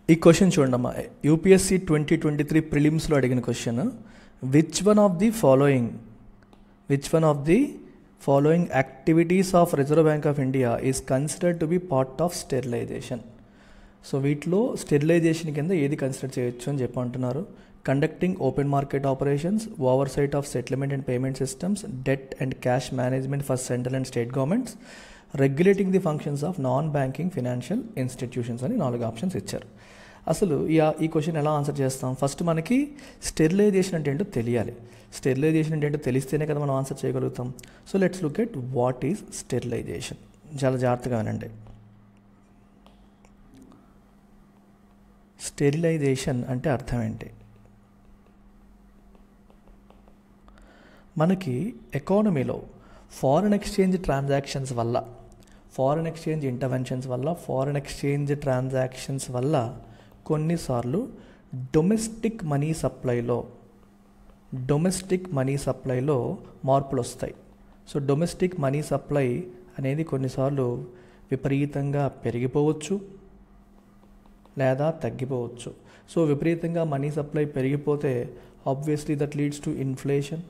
ఈ క్వశ్చన్ చూడమ్మా UPSC twenty twenty three ప్రిలిమ్స్లో అడిగిన question which one of the following which one of the following activities of Reserve Bank of India is considered to be part of sterilization so వీటిలో sterilization కింద ఏది consider చేయొచ్చు అని చెప్పి అంటున్నారు conducting open market operations oversight of settlement and payment systems debt and cash management for central and state governments regulating the functions of non banking financial institutions అని నాలుగు options ఇచ్చారు అసలు ఈ ఈ క్వశ్చన్ ఎలా ఆన్సర్ చేస్తాం first మనకి sterilisation అంటే ఏంటో తెలియాలి స్టెరిలైజేషన్ అంటే ఏంటో తెలిస్తేనే కదా మనం ఆన్సర్ చేయగలుగుతాం so let's look at what is sterilization చాలా జాగ్రత్తగా వినండి స్టెరిలైజేషన్ అంటే అర్థం ఏంటి మనకి ఎకానమీలో ఫారిన్ ఎక్స్చేంజ్ ట్రాన్సాక్షన్స్ వల్ల ఫారిన్ ఎక్స్చేంజ్ ఇంటర్వెన్షన్స్ వల్ల ఫారిన్ ఎక్స్చేంజ్ ట్రాన్సాక్షన్స్ వల్ల కొన్నిసార్లు డొమెస్టిక్ మనీ సప్లైలో డొమెస్టిక్ మనీ సప్లైలో మార్పులు వస్తాయి సో డొమెస్టిక్ మనీ సప్లై అనేది కొన్నిసార్లు విపరీతంగా పెరిగిపోవచ్చు లేదా తగ్గిపోవచ్చు సో విపరీతంగా మనీ సప్లై పెరిగిపోతే obviously that leads to inflation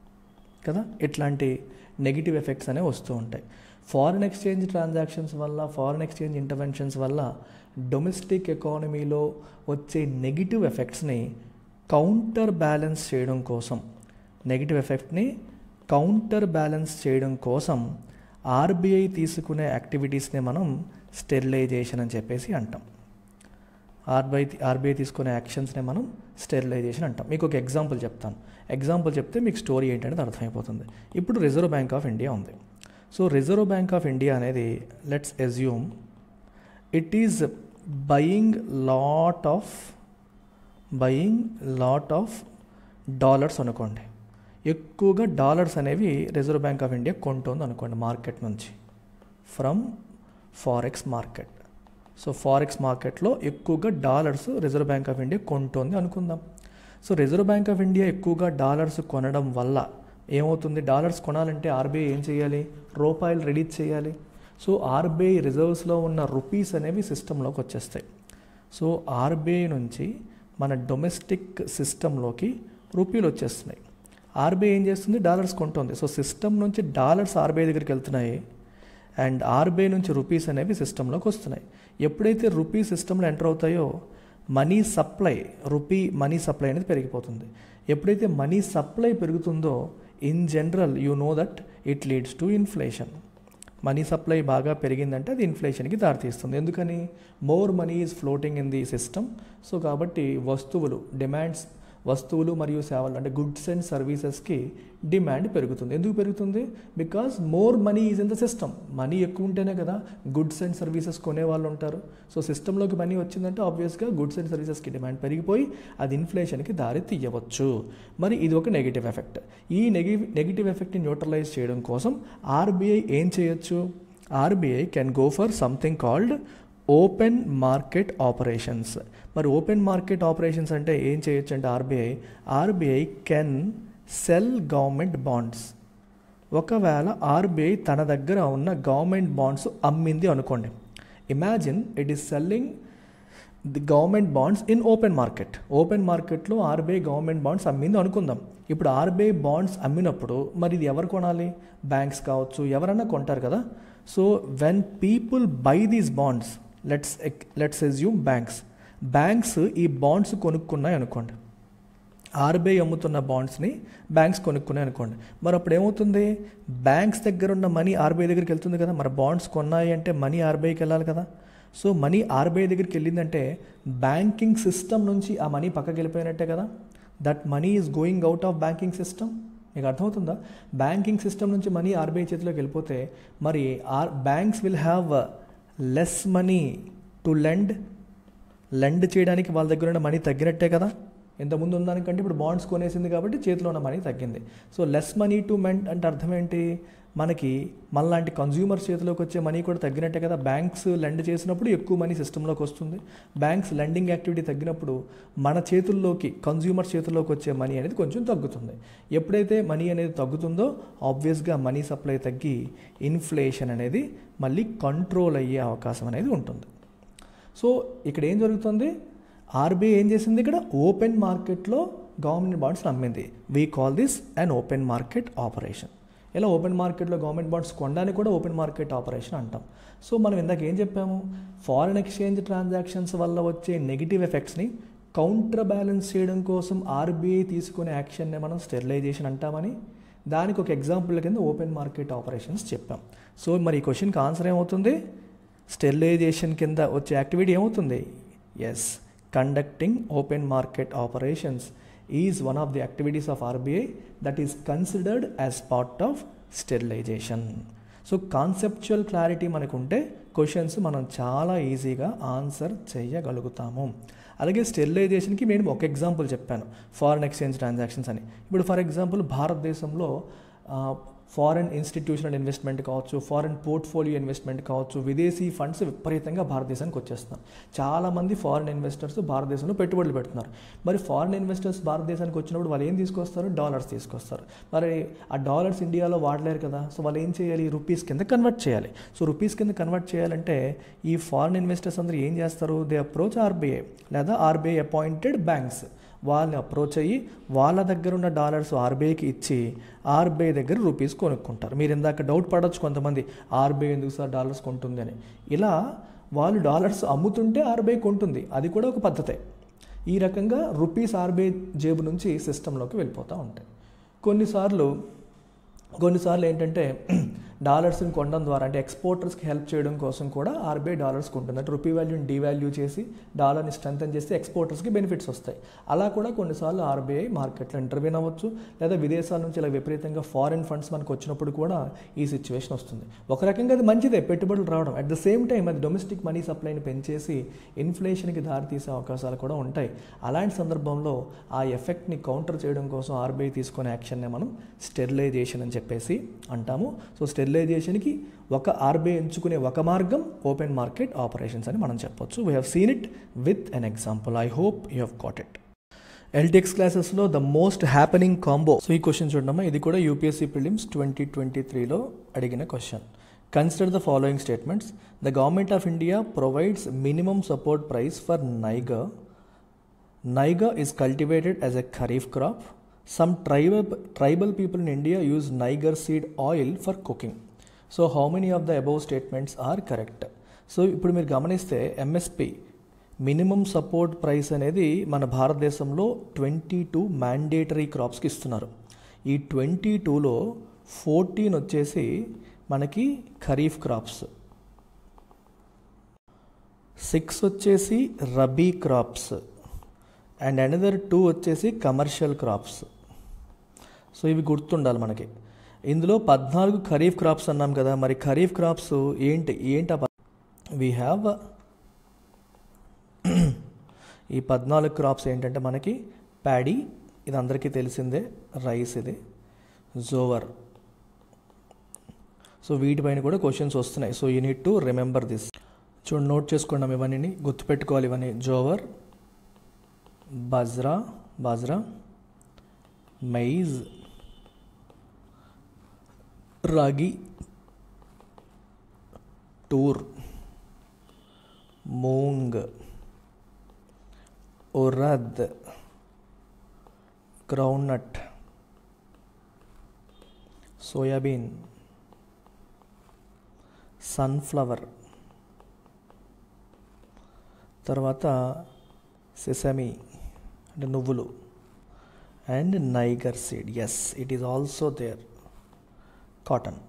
కదా ఇట్లాంటి నెగిటివ్ ఎఫెక్ట్స్ అనేవి వస్తూ ఉంటాయి ఫారిన్ ఎక్స్చేంజ్ ట్రాన్సాక్షన్స్ వల్ల ఫారిన్ ఎక్స్చేంజ్ ఇంటర్వెన్షన్స్ వల్ల డొమెస్టిక్ ఎకానమీలో వచ్చే నెగిటివ్ ఎఫెక్ట్స్ని కౌంటర్ బ్యాలెన్స్ చేయడం కోసం నెగిటివ్ ఎఫెక్ట్ని కౌంటర్ బ్యాలెన్స్ చేయడం కోసం ఆర్బీఐ తీసుకునే యాక్టివిటీస్ని మనం స్టెరిలైజేషన్ అని చెప్పేసి అంటాం ఆర్బీఐ ఆర్బీఐ తీసుకునే యాక్షన్స్ని మనం స్టెరిలైజేషన్ అంటాం మీకు ఒక ఎగ్జాంపుల్ చెప్తాను ఎగ్జాంపుల్ చెప్తే మీకు స్టోరీ ఏంటనేది అర్థమైపోతుంది ఇప్పుడు రిజర్వ్ బ్యాంక్ ఆఫ్ ఇండియా ఉంది so Reserve Bank of India అనేది let's assume it is buying lot of buying lot of dollars అనుకోండి ఎక్కువగా డాలర్స్ అనేవి రిజర్వ్ బ్యాంక్ ఆఫ్ ఇండియా కొంటుంది అనుకోండి మార్కెట్ నుంచి ఫ్రమ్ ఫారెక్స్ మార్కెట్ సో ఫారెక్స్ మార్కెట్లో ఎక్కువగా dollars Reserve Bank of India కొంటోంది అనుకుందాం so Reserve Bank of India ఎక్కువగా డాలర్స్ కొనడం వల్ల ఏమవుతుంది డాలర్స్ కొనాలంటే ఆర్బీఐ ఏం చేయాలి రూపాయలు రిలీజ్ చేయాలి సో ఆర్బీఐ రిజర్వ్స్లో ఉన్న రూపీస్ అనేవి సిస్టంలోకి వచ్చేస్తాయి సో ఆర్బీఐ నుంచి మన డొమెస్టిక్ సిస్టంలోకి రూపీలు వచ్చేస్తున్నాయి ఆర్బీఐ ఏం చేస్తుంది డాలర్స్ కొంటుంది సో సిస్టమ్ నుంచి డాలర్స్ ఆర్బీఐ దగ్గరికి వెళ్తున్నాయి అండ్ ఆర్బీఐ నుంచి రూపీస్ అనేవి సిస్టంలోకి వస్తున్నాయి ఎప్పుడైతే రూపీ సిస్టంలో ఎంటర్ అవుతాయో money supply rupee money supply అనేది పెరిగిపోతుంది ఎప్పుడైతే మనీ సప్లై పెరుగుతుందో in general you know that it leads to inflation money supply బాగా పెరిగిందంటే అది ఇన్ఫ్లేషన్కి దారితీస్తుంది ఎందుకని more money is floating in the system so కాబట్టి వస్తువులు డిమాండ్స్ వస్తువులు మరియు సేవలు అంటే గుడ్స్ అండ్ సర్వీసెస్కి డిమాండ్ పెరుగుతుంది ఎందుకు పెరుగుతుంది because more money is in the system money ఎక్కువ ఉంటేనే కదా గుడ్స్ అండ్ సర్వీసెస్ కొనే వాళ్ళు ఉంటారు సో సిస్టంలోకి మనీ వచ్చిందంటే ఆబ్వియస్గా గుడ్స్ అండ్ సర్వీసెస్కి డిమాండ్ పెరిగిపోయి అది ఇన్ఫ్లేషన్కి దారి తీయవచ్చు మరి ఇది ఒక నెగిటివ్ ఎఫెక్ట్ ఈ నెగిటివ్ నెగిటివ్ ఎఫెక్ట్ని న్యూట్రలైజ్ చేయడం కోసం ఆర్బీఐ ఏం చేయొచ్చు RBI can go for something called open market operations మరి ఓపెన్ మార్కెట్ ఆపరేషన్స్ అంటే ఏం చేయొచ్చు అంటే RBI RBI can sell government bonds ఒకవేళ ఆర్బీఐ తన దగ్గర ఉన్న గవర్నమెంట్ బాండ్స్ అమ్మింది అనుకోండి imagine it is selling the government bonds in open market open మార్కెట్లో ఆర్బీఐ గవర్నమెంట్ బాండ్స్ అమ్మింది అనుకుందాం ఇప్పుడు ఆర్బీఐ బాండ్స్ అమ్మినప్పుడు మరి ఇది ఎవరు కొనాలి బ్యాంక్స్ కావచ్చు ఎవరన్నా కొంటారు కదా so when people buy these bonds let's let's assume banks banks ఈ బాండ్స్ కొనుక్కున్నాయి అనుకోండి ఆర్బీఐ అమ్ముతున్న బాండ్స్ని బ్యాంక్స్ కొనుక్కున్నాయి అనుకోండి మరి అప్పుడు ఏమవుతుంది బ్యాంక్స్ దగ్గర ఉన్న మనీ ఆర్బీఐ దగ్గరికి వెళ్తుంది కదా మరి బాండ్స్ కొన్నాయి అంటే మనీ ఆర్బీఐకి వెళ్ళాలి కదా సో మనీ ఆర్బీఐ దగ్గరికి వెళ్ళిందంటే బ్యాంకింగ్ సిస్టమ్ నుంచి ఆ మనీ పక్కకి వెళ్ళిపోయినట్టే కదా that money is going out of banking system మీకు అర్థమవుతుందా బ్యాంకింగ్ సిస్టమ్ నుంచి మనీ ఆర్బీఐ చేతిలోకి వెళ్ళిపోతే మరి are banks will have less money to lend lend చేయడానికి వాళ్ళ దగ్గర ఉన్న మనీ తగ్గినట్టే కదా ఇంతకుముందు ఉన్నదానికంటే ఇప్పుడు బాండ్స్ కొనేసింది కాబట్టి చేతిలో ఉన్న మనీ తగ్గింది సో లెస్ మనీ టు మెంట్ అంటే అర్థం ఏంటి మనకి మనలాంటి కన్జ్యూమర్స్ చేతిలోకి వచ్చే మనీ కూడా తగ్గినట్టే కదా బ్యాంక్స్ లెండ్ చేసినప్పుడు ఎక్కువ మనీ సిస్టంలోకి వస్తుంది బ్యాంక్స్ లెండింగ్ యాక్టివిటీ తగ్గినప్పుడు మన చేతుల్లోకి కన్జ్యూమర్ చేతుల్లోకి వచ్చే మనీ అనేది కొంచెం తగ్గుతుంది ఎప్పుడైతే మనీ అనేది తగ్గుతుందో ఆబ్వియస్గా మనీ సప్లై తగ్గి ఇన్ఫ్లేషన్ అనేది మళ్ళీ కంట్రోల్ అయ్యే అవకాశం అనేది ఉంటుంది సో ఇక్కడ ఏం జరుగుతుంది ఆర్బీఐ ఏం చేసింది ఇక్కడ ఓపెన్ మార్కెట్లో గవర్నమెంట్ బాండ్స్ అమ్మింది we call this and open market operation ఇలా ఓపెన్ మార్కెట్లో గవర్నమెంట్ బాండ్స్ కొనడానికి కూడా ఓపెన్ మార్కెట్ ఆపరేషన్ అంటాం సో మనం ఇందాక ఏం చెప్పాము ఫారిన్ ఎక్స్చేంజ్ ట్రాన్సాక్షన్స్ వల్ల వచ్చే నెగిటివ్ ఎఫెక్ట్స్ని కౌంటర్ బ్యాలెన్స్ చేయడం కోసం ఆర్బీఐ తీసుకునే యాక్షన్ని మనం స్టెరిలైజేషన్ అంటామని దానికి ఒక ఎగ్జాంపుల్ కింద ఓపెన్ మార్కెట్ ఆపరేషన్స్ చెప్పాం సో మరి ఈ క్వశ్చన్కి ఆన్సర్ ఏమవుతుంది స్టెరిలైజేషన్ కింద వచ్చే యాక్టివిటీ ఏమవుతుంది yes conducting open market operations is one of the activities of RBI that is considered as part of sterilization so conceptual clarity మనకు ఉంటే క్వశ్చన్స్ మనం చాలా ఈజీగా ఆన్సర్ చేయగలుగుతాము అలాగే స్టెరిలైజేషన్కి నేను ఒక ఎగ్జాంపుల్ చెప్పాను ఫారిన్ ఎక్స్చేంజ్ ట్రాన్సాక్షన్స్ అని ఇప్పుడు ఫర్ ఎగ్జాంపుల్ భారతదేశంలో ఫారెన్ ఇన్స్టిట్యూషనల్ ఇన్వెస్ట్మెంట్ కావచ్చు ఫారెన్ పోర్ట్ఫోలియో ఇన్వెస్ట్మెంట్ కావచ్చు విదేశీ ఫండ్స్ విపరీతంగా భారతదేశానికి వచ్చేస్తున్నారు చాలామంది ఫారెన్ ఇన్వెస్టర్స్ భారతదేశంలో పెట్టుబడులు పెడుతున్నారు మరి ఫారెన్ ఇన్వెస్టర్స్ భారతదేశానికి వచ్చినప్పుడు వాళ్ళు ఏం తీసుకొస్తారు డాలర్స్ తీసుకొస్తారు మరి ఆ డాలర్స్ ఇండియాలో వాడలేరు కదా సో వాళ్ళు ఏం చేయాలి రూపీస్ కింద కన్వర్ట్ చేయాలి సో రూపీస్ కింద కన్వర్ట్ చేయాలంటే ఈ ఫారెన్ ఇన్వెస్టర్స్ అందరూ ఏం చేస్తారు దే అప్రోచ్ ఆర్బీఐ లేదా ఆర్బీఐ అపాయింటెడ్ బ్యాంక్స్ వాళ్ళని అప్రోచ్ అయ్యి వాళ్ళ దగ్గర ఉన్న డాలర్స్ ఆర్బీఐకి ఇచ్చి ఆర్బీఐ దగ్గర రూపీస్ కొనుక్కుంటారు మీరు ఇందాక డౌట్ పడవచ్చు కొంతమంది ఆర్బీఐ ఎందుకు సార్ డాలర్స్ కొంటుంది అని ఇలా వాళ్ళు డాలర్స్ అమ్ముతుంటే ఆర్బీఐ కొంటుంది అది కూడా ఒక పద్ధతే ఈ రకంగా రూపీస్ ఆర్బీఐ జేబు నుంచి సిస్టంలోకి వెళ్ళిపోతూ ఉంటాయి కొన్నిసార్లు కొన్నిసార్లు ఏంటంటే డాలర్స్ని కొనడం ద్వారా అంటే ఎక్స్పోర్టర్స్కి హెల్ప్ చేయడం కోసం కూడా ఆర్బీఐ డాలర్స్ కొంటుంది అంటే రూపీ వాల్యూని డీవాల్యూ చేసి డాలర్ని స్ట్రెంథన్ చేస్తే ఎక్స్పోర్టర్స్కి బెనిఫిట్స్ వస్తాయి అలా కూడా కొన్నిసార్లు ఆర్బీఐ మార్కెట్లో ఇంటర్వ్యూన్ అవ్వచ్చు లేదా విదేశాల నుంచి ఇలా విపరీతంగా ఫారిన్ ఫండ్స్ మనకు వచ్చినప్పుడు కూడా ఈ సిచ్యువేషన్ వస్తుంది ఒక రకంగా అది మంచిదే పెట్టుబడులు రావడం అట్ ద సేమ్ టైం అది డొమెస్టిక్ మనీ సప్లైని పెంచేసి ఇన్ఫ్లేషన్కి దారితీసే అవకాశాలు కూడా ఉంటాయి అలాంటి సందర్భంలో ఆ ఎఫెక్ట్ని కౌంటర్ చేయడం కోసం ఆర్బీఐ తీసుకునే యాక్షన్నే మనం స్టెరిలైజేషన్ అని చెప్పేసి అంటాము సో స్టెరిలైజేషన్కి ఒక ఆర్బీఐ ఎంచుకునే ఒక మార్గం ఓపెన్ మార్కెట్ ఆపరేషన్స్ అని మనం చెప్పొచ్చు we have seen it with an example I hope you have got it ఎల్టెక్స్ క్లాసెస్లో the most happening combo so ఈ క్వశ్చన్ చూడమ్మా ఇది కూడా యూపీఎస్సీ ప్రిలిమ్స్ ట్వంటీ ట్వంటీ త్రీలో అడిగిన question consider the following statements the government of India provides minimum support price for niger niger is cultivated as a kharif crop. Some tribal, tribal people in India use Niger seed oil for cooking. So how many of the above statements are correct so ఇప్పుడు మీరు గమనిస్తే MSP minimum support price అనేది మన భారతదేశంలో twenty two mandatory క్రాప్స్కి ఇస్తున్నారు ఈ twenty టూలో fourteen వచ్చేసి మనకి ఖరీఫ్ క్రాప్స్ సిక్స్ వచ్చేసి rabi crops and another two వచ్చేసి కమర్షియల్ క్రాప్స్ సో ఇవి గుర్తుండాలి మనకి ఇందులో పద్నాలుగు ఖరీఫ్ క్రాప్స్ అన్నాం కదా మరి ఖరీఫ్ క్రాప్స్ ఏంటి ఏంటి వీ హ్యావ్ ఈ పద్నాలుగు క్రాప్స్ ఏంటంటే మనకి ప్యాడీ ఇది అందరికీ తెలిసిందే రైస్ ఇది జోవర్ సో వీటిపైన కూడా క్వశ్చన్స్ వస్తున్నాయి so you need to remember this చూడండి నోట్ చేసుకున్నాం ఇవన్నీ గుర్తుపెట్టుకోవాలి ఇవన్నీ jowar bajra bajra maize ragi tur moong urad groundnut soybean sunflower తర్వాత సెసమి అంటే నువ్వులు and niger seed yes it is also there cotton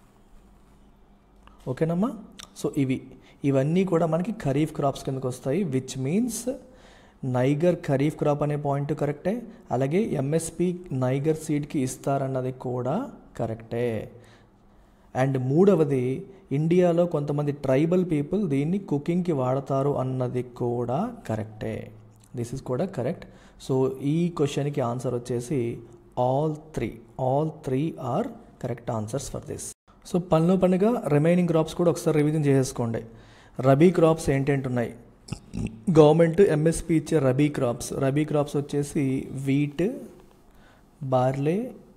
ఓకేనమ్మా సో ఇవి ఇవన్నీ కూడా మనకి ఖరీఫ్ క్రాప్స్ కిందకు వస్తాయి which means niger kharif crop అనే పాయింట్ కరెక్టే అలాగే ఎంఎస్పి నైగర్ సీడ్కి ఇస్తారన్నది కూడా కరెక్టే అండ్ మూడవది ఇండియాలో కొంతమంది ట్రైబల్ పీపుల్ దీన్ని కుకింగ్కి వాడతారు అన్నది కూడా కరెక్టే దిస్ ఇస్ కూడా కరెక్ట్ సో ఈ క్వశ్చన్కి ఆన్సర్ వచ్చేసి all three all three are correct answers for this so పనులు పండుగ రిమైనింగ్ క్రాప్స్ కూడా ఒకసారి రివిజన్ చేసేసుకోండి రబీ క్రాప్స్ ఏంటంటే ఉన్నాయి గవర్నమెంట్ ఎంఎస్పి ఇచ్చే రబీ క్రాప్స్ రబీ క్రాప్స్ వచ్చేసి wheat barley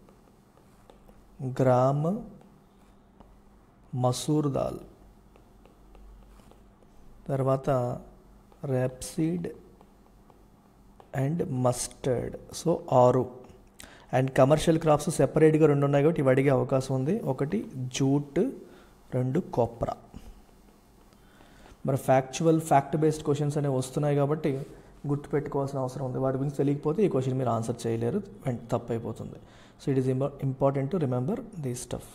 gram masoor dal తర్వాత ర్యాప్సీడ్ అండ్ మస్టర్డ్ సో ఆరు అండ్ కమర్షియల్ క్రాప్స్ సెపరేట్గా రెండు ఉన్నాయి కాబట్టి ఇవి అడిగే అవకాశం ఉంది ఒకటి జూట్ రెండు కొప్రా మరి ఫ్యాక్చువల్ ఫ్యాక్ట్ బేస్డ్ క్వశ్చన్స్ అనేవి వస్తున్నాయి కాబట్టి గుర్తుపెట్టుకోవాల్సిన అవసరం ఉంది వాటి గురించి తెలియకపోతే ఈ క్వశ్చన్ మీరు ఆన్సర్ చేయలేరు అండ్ తప్పు అయిపోతుంది so it is important to remember the stuff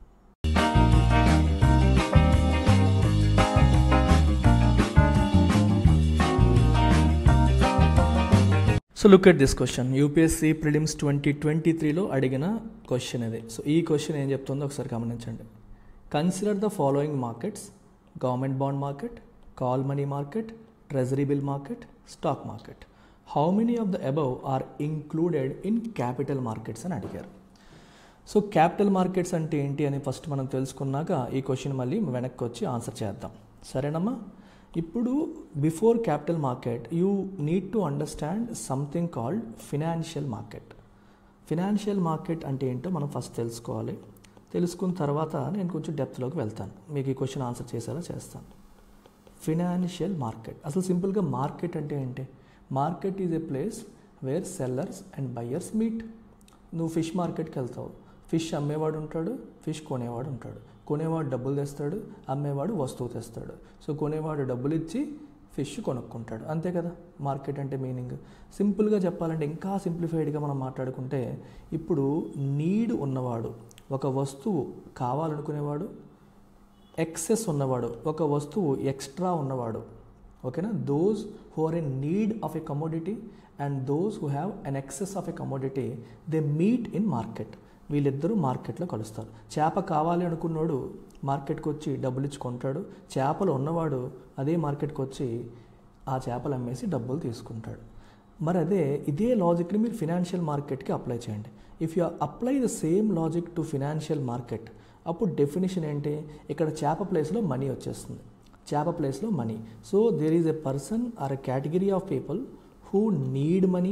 so look at this question UPSC prelims twenty twenty త్రీలో అడిగిన క్వశ్చన్ ఇది సో ఈ క్వశ్చన్ ఏం చెప్తుందో ఒకసారి గమనించండి consider the following markets government bond market call money market treasury bill market stock market how many of the above are included in capital markets అని అడిగారు సో క్యాపిటల్ మార్కెట్స్ అంటే ఏంటి అని ఫస్ట్ మనం తెలుసుకున్నాక ఈ క్వశ్చన్ మళ్ళీ వెనక్కి వచ్చి ఆన్సర్ చేద్దాం సరేనమ్మా ఇప్పుడు before capital market you need to understand something called financial market financial market అంటే ఏంటో మనం ఫస్ట్ తెలుసుకోవాలి తెలుసుకున్న తర్వాత నేను కొంచెం డెప్త్లోకి వెళ్తాను మీకు ఈ క్వశ్చన్ ఆన్సర్ చేసేలా చేస్తాను ఫినాన్షియల్ మార్కెట్ అసలు సింపుల్గా మార్కెట్ అంటే ఏంటి market is a place where sellers and buyers meet నువ్వు ఫిష్ మార్కెట్కి వెళ్తావు ఫిష్ అమ్మేవాడు ఉంటాడు ఫిష్ కొనేవాడు ఉంటాడు కొనేవాడు డబ్బులు తెస్తాడు అమ్మేవాడు వస్తువు తెస్తాడు సో కొనేవాడు డబ్బులు ఇచ్చి ఫిష్ కొనుక్కుంటాడు అంతే కదా మార్కెట్ అంటే మీనింగ్ సింపుల్గా చెప్పాలంటే ఇంకా సింప్లిఫైడ్గా మనం మాట్లాడుకుంటే ఇప్పుడు నీడ్ ఉన్నవాడు ఒక వస్తువు కావాలనుకునేవాడు ఎక్సెస్ ఉన్నవాడు ఒక వస్తువు ఎక్స్ట్రా ఉన్నవాడు ఓకేనా those who are in need of a commodity and those who have an excess of a commodity they meet in market వీళ్ళిద్దరూ మార్కెట్లో కలుస్తారు చేప కావాలి అనుకున్నోడు మార్కెట్కి వచ్చి డబ్బులు ఇచ్చి కొంటాడు చేపలు ఉన్నవాడు అదే మార్కెట్కి వచ్చి ఆ చేపలు అమ్మేసి డబ్బులు తీసుకుంటాడు మరి అదే ఇదే లాజిక్ని మీరు ఫినాన్షియల్ మార్కెట్కి అప్లై చేయండి if you apply the same logic to financial market అప్పుడు డెఫినేషన్ ఏంటి ఇక్కడ చేప ప్లేస్లో మనీ వచ్చేస్తుంది చేప ప్లేస్లో money so there is a person or a category of people who need money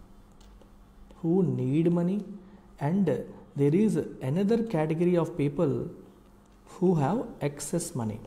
who need money and there is another category of people who have excess money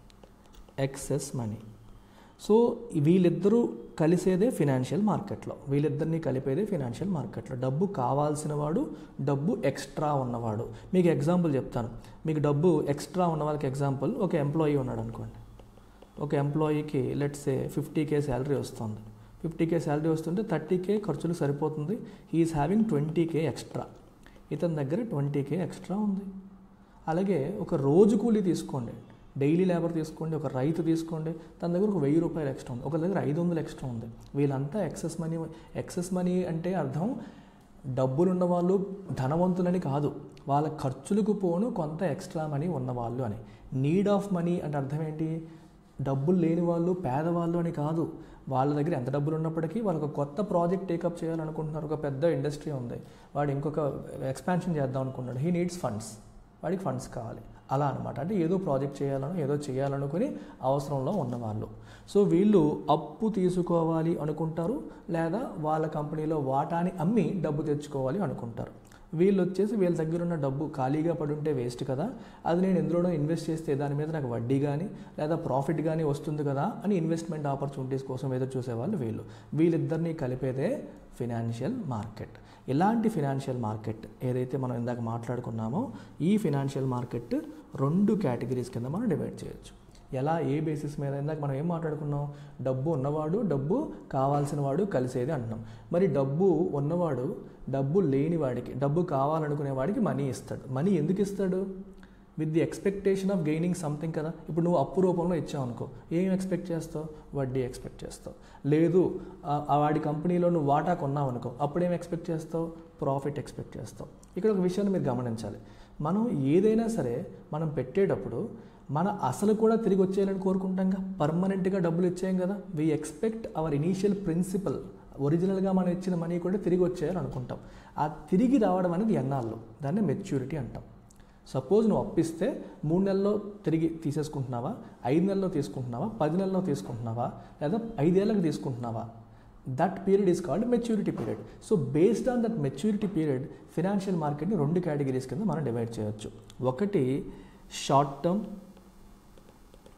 excess money so వీళ్ళిద్దరూ కలిసేదే financial మార్కెట్లో వీళ్ళిద్దరిని కలిపేదే financial మార్కెట్లో డబ్బు కావాల్సిన వాడు డబ్బు extra ఉన్నవాడు మీకు ఎగ్జాంపుల్ చెప్తాను మీకు డబ్బు ఎక్స్ట్రా ఉన్న వాళ్ళకి ఎగ్జాంపుల్ ఒక ఎంప్లాయీ ఉన్నాడు అనుకోండి ఒక ఎంప్లాయీకి let's a fifty K salary వస్తుంది ఫిఫ్టీ కే శాలరీ వస్తుంటే థర్టీ కే ఖర్చులు సరిపోతుంది he is having twenty K extra ఇతని దగ్గర ట్వంటీ కే ఎక్స్ట్రా ఉంది అలాగే ఒక రోజు కూలీ తీసుకోండి డైలీ లేబర్ తీసుకోండి ఒక రైతు తీసుకోండి తన దగ్గర ఒక వెయ్యి రూపాయలు ఎక్స్ట్రా ఉంది ఒక దగ్గర ఐదు వందలు ఎక్స్ట్రా ఉంది వీళ్ళంతా ఎక్సెస్ మనీ ఎక్సెస్ మనీ అంటే అర్థం డబ్బులున్న వాళ్ళు ధనవంతులని కాదు వాళ్ళ ఖర్చులకు పోను కొంత ఎక్స్ట్రా మనీ ఉన్నవాళ్ళు అని నీడ్ ఆఫ్ మనీ అంటే అర్థం ఏంటి డబ్బులు లేని వాళ్ళు పేదవాళ్ళు అని కాదు వాళ్ళ దగ్గర ఎంత డబ్బులు ఉన్నప్పటికీ వాళ్ళు ఒక కొత్త ప్రాజెక్ట్ టేకప్ చేయాలనుకుంటున్నారు ఒక పెద్ద ఇండస్ట్రీ ఉంది వాడు ఇంకొక ఎక్స్పాన్షన్ చేద్దాం అనుకున్నాడు హీ నీడ్స్ ఫండ్స్ వాడికి ఫండ్స్ కావాలి అలా అనమాట అంటే ఏదో ప్రాజెక్ట్ చేయాలను ఏదో చేయాలనుకుని అవసరంలో ఉన్నవాళ్ళు సో వీళ్ళు అప్పు తీసుకోవాలి అనుకుంటారు లేదా వాళ్ళ కంపెనీలో వాటాని అమ్మి డబ్బు తెచ్చుకోవాలి అనుకుంటారు వీళ్ళు వచ్చేసి వీళ్ళ దగ్గర ఉన్న డబ్బు ఖాళీగా పడి ఉంటే వేస్ట్ కదా అది నేను ఎందులోనో ఇన్వెస్ట్ చేస్తే దాని మీద నాకు వడ్డీ కానీ లేదా ప్రాఫిట్ కానీ వస్తుంది కదా అని ఇన్వెస్ట్మెంట్ ఆపర్చునిటీస్ కోసం ఎదురు చూసేవాళ్ళు వీళ్ళు వీళ్ళిద్దరినీ కలిపేదే ఫినాన్షియల్ మార్కెట్ ఇలాంటి ఫినాన్షియల్ మార్కెట్ ఏదైతే మనం ఇందాక మాట్లాడుకున్నామో ఈ ఫినాన్షియల్ మార్కెట్ రెండు కేటగిరీస్ కింద మనం డివైడ్ చేయొచ్చు ఎలా ఏ బేసిస్ మీద ఇందాక మనం ఏం మాట్లాడుకున్నాం డబ్బు ఉన్నవాడు డబ్బు కావాల్సిన వాడు కలిసేది అంటున్నాం మరి డబ్బు ఉన్నవాడు డబ్బు లేని వాడికి డబ్బు కావాలనుకునే వాడికి మనీ ఇస్తాడు మనీ ఎందుకు ఇస్తాడు with the expectation of gaining something కదా ఇప్పుడు నువ్వు అప్పు రూపంలో ఇచ్చావు అనుకో ఏం ఎక్స్పెక్ట్ చేస్తావు వడ్డీ ఎక్స్పెక్ట్ చేస్తావు లేదు ఆ వాడి కంపెనీలో నువ్వు వాటా కొన్నావు అనుకో అప్పుడేం ఎక్స్పెక్ట్ చేస్తావు ప్రాఫిట్ ఎక్స్పెక్ట్ చేస్తావు ఇక్కడ ఒక విషయాన్ని మీరు గమనించాలి మనం ఏదైనా సరే మనం పెట్టేటప్పుడు మన అసలు కూడా తిరిగి వచ్చేయాలని కోరుకుంటాంగా పర్మనెంట్గా డబ్బులు ఇచ్చేయం కదా we expect our initial principal ఒరిజినల్గా మనం ఇచ్చిన మనీ కూడా తిరిగి వచ్చేయాలని అనుకుంటాం ఆ తిరిగి రావడం అనేది ఎన్నాళ్ళు దాన్ని మెచ్యూరిటీ అంటాం సపోజ్ నువ్వు అప్పిస్తే మూడు నెలల్లో తిరిగి తీసేసుకుంటున్నావా ఐదు నెలల్లో తీసుకుంటున్నావా పది నెలల్లో తీసుకుంటున్నావా లేదా ఐదేళ్ళకి తీసుకుంటున్నావా that period is called maturity period so based on that maturity period financial మార్కెట్ని రెండు కేటగిరీస్ కింద మనం డివైడ్ చేయొచ్చు ఒకటి షార్ట్ టర్మ్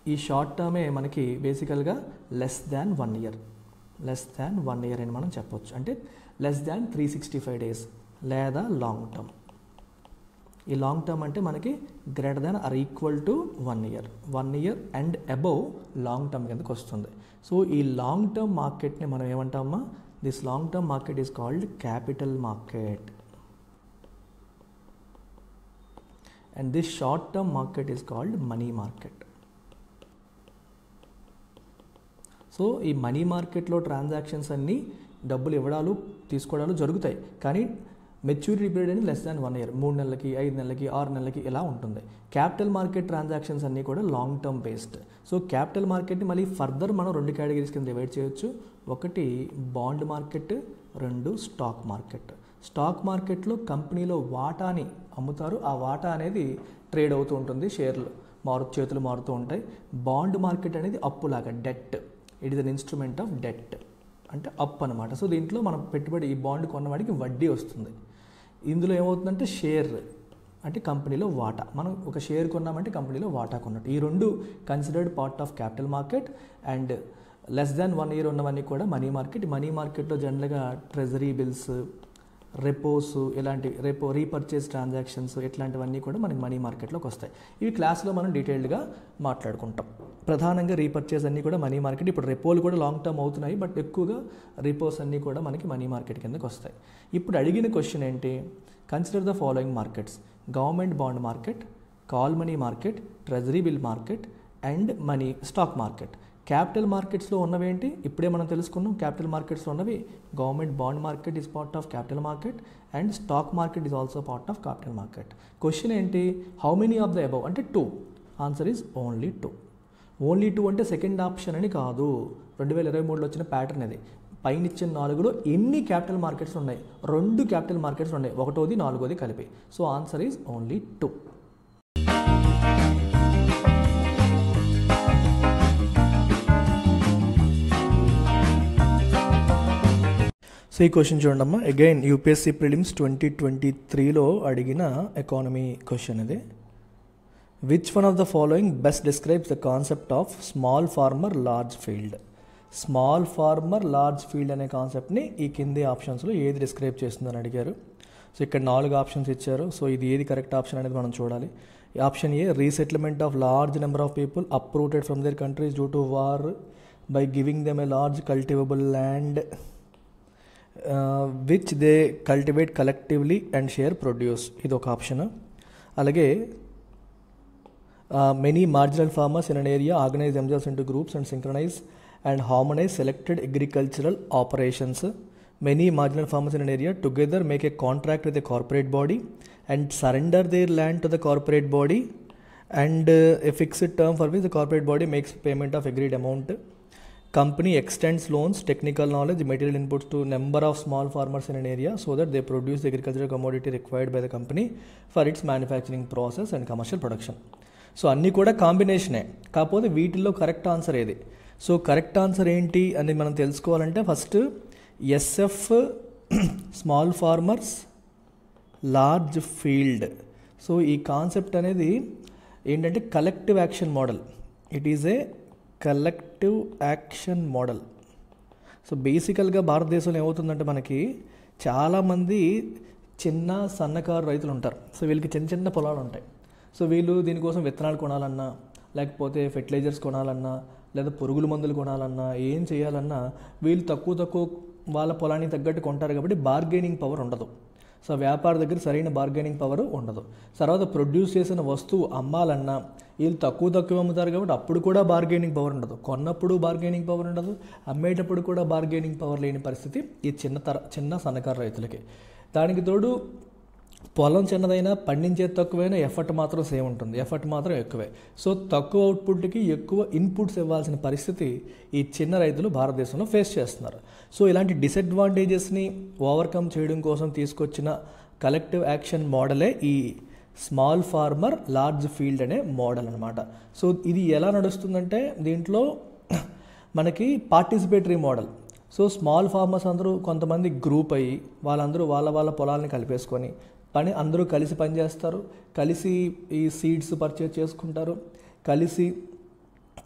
ఈ షార్ట్ టర్మే మనకి బేసికల్గా less than one year less than one year అని మనం చెప్పొచ్చు అంటే less than three sixty five days లేదా లాంగ్ టర్మ్ ఈ లాంగ్ టర్మ్ అంటే మనకి greater than or equal to one year one year and above long term కిందకి వస్తుంది సో ఈ లాంగ్ టర్మ్ మార్కెట్ని మనం ఏమంటామా this long term market is called capital market and this short term market is called money market so ఈ money మార్కెట్లో transactions అన్నీ డబ్బులు ఇవ్వడాలు తీసుకోవడాలు జరుగుతాయి కానీ మెచ్యూరిటీ పీరియడ్ అనేది లెస్ దాన్ వన్ ఇయర్ మూడు నెలలకి ఐదు నెలలకి ఆరు నెలలకి ఇలా ఉంటుంది క్యాపిటల్ మార్కెట్ ట్రాన్సాక్షన్స్ అన్నీ కూడా long term based so capital మార్కెట్ని మళ్ళీ ఫర్దర్ మనం రెండు కేటగిరీస్ కింద డివైడ్ చేయొచ్చు ఒకటి బాండ్ మార్కెట్ రెండు స్టాక్ మార్కెట్ స్టాక్ మార్కెట్లో కంపెనీలో వాటాని అమ్ముతారు ఆ వాటా అనేది ట్రేడ్ అవుతూ ఉంటుంది షేర్లు మారు చేతులు మారుతూ ఉంటాయి బాండ్ మార్కెట్ అనేది అప్పులాగా debt it is an instrument of debt అంటే అప్ అనమాట సో దీంట్లో మనం పెట్టుబడి ఈ బాండ్ కొన్నవాడికి వడ్డీ వస్తుంది ఇందులో ఏమవుతుందంటే షేర్ అంటే కంపెనీలో వాటా మనం ఒక షేర్ కొన్నామంటే కంపెనీలో వాటా కొన్నట్టు ఈ రెండు considered part of capital market and less than one year ఉన్నవన్నీ కూడా మనీ మార్కెట్ మనీ మార్కెట్లో జనరల్గా ట్రెజరీ బిల్స్ రెపోస్ ఇలాంటి రెపో రీపర్చేస్ ట్రాన్సాక్షన్స్ ఇట్లాంటివన్నీ కూడా మనకి మనీ మార్కెట్లోకి వస్తాయి ఇవి క్లాస్లో మనం డీటెయిల్డ్గా మాట్లాడుకుంటాం ప్రధానంగా రీపర్చేస్ అన్నీ కూడా మనీ మార్కెట్ ఇప్పుడు రెపోలు కూడా లాంగ్ టర్మ్ అవుతున్నాయి బట్ ఎక్కువగా రిపోస్ అన్నీ కూడా మనకి మనీ మార్కెట్ కిందకి వస్తాయి ఇప్పుడు అడిగిన క్వశ్చన్ ఏంటి consider the following markets government bond market call money market treasury bill market and money stock market capital మార్కెట్స్లో ఉన్నవేంటి ఇప్పుడే మనం తెలుసుకున్నాం క్యాపిటల్ మార్కెట్స్లో ఉన్నవి government bond market is part of capital market and stock market is also part of capital market question ఏంటి how many of the above అంటే two answer is only two only two అంటే second option అని కాదు రెండు వేల ఇరవై మూడులో వచ్చిన ప్యాటర్న్ ఇది పైన ఇచ్చిన నాలుగులో ఎన్ని క్యాపిటల్ మార్కెట్స్ ఉన్నాయి రెండు క్యాపిటల్ మార్కెట్స్ ఉన్నాయి ఒకటోది నాలుగోది కలిపి so answer is only two so ఈ క్వశ్చన్ చూడండి అమ్మా again UPSC prelims twenty twenty త్రీలో అడిగిన ఎకానమీ క్వశ్చన్ ఇది which one of the following best describes the concept of small farmer large field small farmer large field అనే కాన్సెప్ట్ని ఈ కింది ఆప్షన్స్లో ఏది డిస్క్రైబ్ చేస్తుందని అడిగారు సో ఇక్కడ నాలుగు ఆప్షన్స్ ఇచ్చారు సో ఇది ఏది కరెక్ట్ ఆప్షన్ అనేది మనం చూడాలి option a resettlement of large number of people uprooted from their countries due to war by giving them a large cultivable land which they cultivate collectively and share produce ఇది ఒక option అలాగే many marginal farmers in an area organise themselves into groups and synchronize and harmonize selected agricultural operations. Many marginal farmers in an area together make a contract with a corporate body and surrender their land to the corporate body and uh, a fixed term for which the corporate body makes payment of agreed amount. Company extends loans, technical knowledge, material inputs to number of small farmers in an area so that they produce the agricultural commodity required by the company for its manufacturing process and commercial production. So అన్నీ కూడా కాంబినేషనే కాకపోతే వీటిల్లో correct answer ఏది so correct answer ఏంటి అని మనం తెలుసుకోవాలంటే first SF small farmers large field so ఈ కాన్సెప్ట్ అనేది ఏంటంటే collective action model it is a collective action model so బేసికల్గా భారతదేశంలో ఏమవుతుందంటే మనకి చాలామంది చిన్న సన్నకారు రైతులు ఉంటారు సో వీళ్ళకి చిన్న చిన్న పొలాలు ఉంటాయి సో వీళ్ళు దీనికోసం విత్తనాలు కొనాలన్నా లేకపోతే ఫెర్టిలైజర్స్ కొనాలన్నా లేదా పురుగుల మందులు కొనాలన్నా ఏం చేయాలన్నా వీళ్ళు తక్కువ తక్కువ వాళ్ళ పొలానికి తగ్గట్టు కొంటారు కాబట్టి బార్గెనింగ్ పవర్ ఉండదు సో వ్యాపార దగ్గర సరైన బార్గెనింగ్ పవర్ ఉండదు తర్వాత ప్రొడ్యూస్ చేసిన వస్తువు అమ్మాలన్నా వీళ్ళు తక్కువ తక్కువ అమ్ముతారు కాబట్టి అప్పుడు కూడా బార్గెనింగ్ పవర్ ఉండదు కొన్నప్పుడు బార్గెనింగ్ పవర్ ఉండదు అమ్మేటప్పుడు కూడా బార్గెనింగ్ పవర్ లేని పరిస్థితి ఈ చిన్న తర చిన్న సన్నకారు రైతులకి దానికి తోడు పొలం చిన్నదైనా పండించే తక్కువైనా ఎఫర్ట్ మాత్రం సేమ్ ఉంటుంది ఎఫర్ట్ మాత్రం ఎక్కువే సో తక్కువ అవుట్పుట్కి ఎక్కువ ఇన్పుట్స్ ఇవ్వాల్సిన పరిస్థితి ఈ చిన్న రైతులు భారతదేశంలో ఫేస్ చేస్తున్నారు సో ఇలాంటి డిసడ్వాంటేజెస్ని ఓవర్కమ్ చేయడం కోసం తీసుకొచ్చిన కలెక్టివ్ యాక్షన్ మోడలే ఈ స్మాల్ ఫార్మర్ లార్జ్ ఫీల్డ్ అనే మోడల్ అనమాట సో ఇది ఎలా నడుస్తుందంటే దీంట్లో మనకి participatory model so small farmers అందరూ కొంతమంది గ్రూప్ అయ్యి వాళ్ళందరూ వాళ్ళ వాళ్ళ పొలాలని కలిపేసుకొని పని అందరూ కలిసి పనిచేస్తారు కలిసి ఈ సీడ్స్ పర్చేజ్ చేసుకుంటారు కలిసి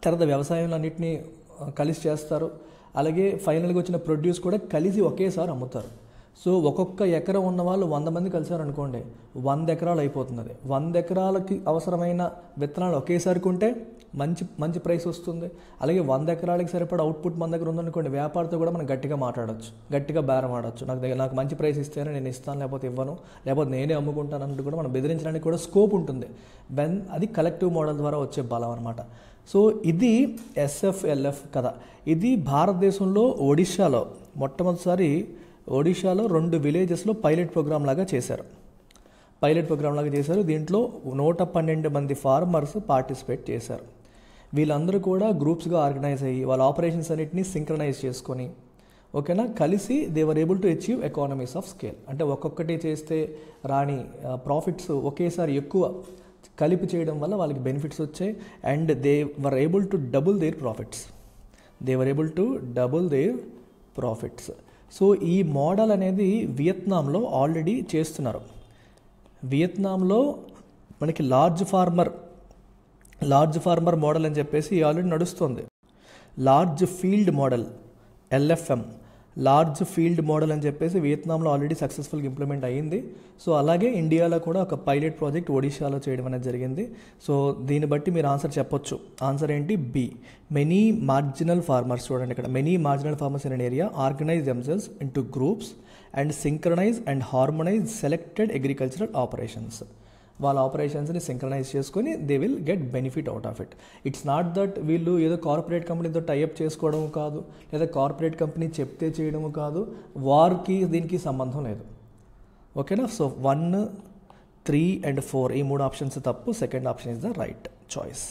తర్వాత వ్యవసాయంలో అన్నింటినీ ఆ, కలిసి చేస్తారు అలాగే ఫైనల్గా వచ్చిన ప్రొడ్యూస్ కూడా కలిసి ఒకేసారి అమ్ముతారు సో ఒక్కొక్క ఎకరం ఉన్న వాళ్ళు వంద మంది కలిసారు అనుకోండి వంద ఎకరాలు అయిపోతుంది వంద ఎకరాలకి అవసరమైన విత్తనాలు ఒకేసారి కొంటే మంచి మంచి ప్రైస్ వస్తుంది అలాగే వంద ఎకరాలకి సరిపడా అవుట్పుట్ మన దగ్గర ఉందనుకోండి వ్యాపారితో కూడా మనం గట్టిగా మాట్లాడొచ్చు గట్టిగా బేరం ఆడొచ్చు నాకు దగ్గర నాకు మంచి ప్రైస్ ఇస్తేనే నేను ఇస్తాను లేకపోతే ఇవ్వను లేకపోతే నేనే అమ్ముకుంటాను అన్నట్టు కూడా మనం బెదిరించడానికి కూడా స్కోప్ ఉంటుంది వెన్ అది కలెక్టివ్ మోడల్ ద్వారా వచ్చే బలం అనమాట సో ఇది ఎస్ఎఫ్ఎల్ఎఫ్ కథ ఇది భారతదేశంలో ఒడిశాలో మొట్టమొదటిసారి ఒడిశాలో రెండు విలేజెస్లో పైలట్ ప్రోగ్రామ్ లాగా చేశారు పైలట్ ప్రోగ్రామ్ లాగా చేశారు దీంట్లో నూట పన్నెండు మంది ఫార్మర్స్ పార్టిసిపేట్ చేశారు వీళ్ళందరూ కూడా గ్రూప్స్గా ఆర్గనైజ్ అయ్యి వాళ్ళ ఆపరేషన్స్ అన్నిటిని సింక్రనైజ్ చేసుకొని ఓకేనా కలిసి they were able to achieve economies of scale అంటే ఒక్కొక్కటి చేస్తే రాని ప్రాఫిట్స్ ఒకేసారి ఎక్కువ కలిపి చేయడం వల్ల వాళ్ళకి బెనిఫిట్స్ వచ్చాయి and they were able to double their profits they were able to double their profits so ఈ మోడల్ అనేది వియత్నాంలో ఆల్రెడీ చేస్తున్నారు వియత్నాంలో మనకి large farmer large farmer model అని చెప్పేసి ఆల్రెడీ నడుస్తుంది large field model LFM large field model అని చెప్పేసి వియత్నాంలో ఆల్రెడీ సక్సెస్ఫుల్గా ఇంప్లిమెంట్ అయ్యింది సో అలాగే ఇండియాలో కూడా ఒక పైలట్ ప్రాజెక్ట్ ఒడిశాలో చేయడం అనేది జరిగింది సో దీన్ని బట్టి మీరు ఆన్సర్ చెప్పొచ్చు ఆన్సర్ ఏంటి బి మెనీ మార్జినల్ ఫార్మర్స్ చూడండి ఇక్కడ many marginal farmers in an area organise themselves into groups and synchronise and harmonise selected agricultural operations వాళ్ళ ఆపరేషన్స్ని సింక్రనైజ్ చేసుకొని they will get benefit out of it it's not that వీళ్ళు ఏదో corporate కంపెనీతో tie up చేసుకోవడం కాదు లేదా corporate company చెప్తే చేయడము కాదు వారికి దీనికి సంబంధం లేదు ఓకేనా so one three and four ఈ మూడు ఆప్షన్స్ తప్పు second option is the right choice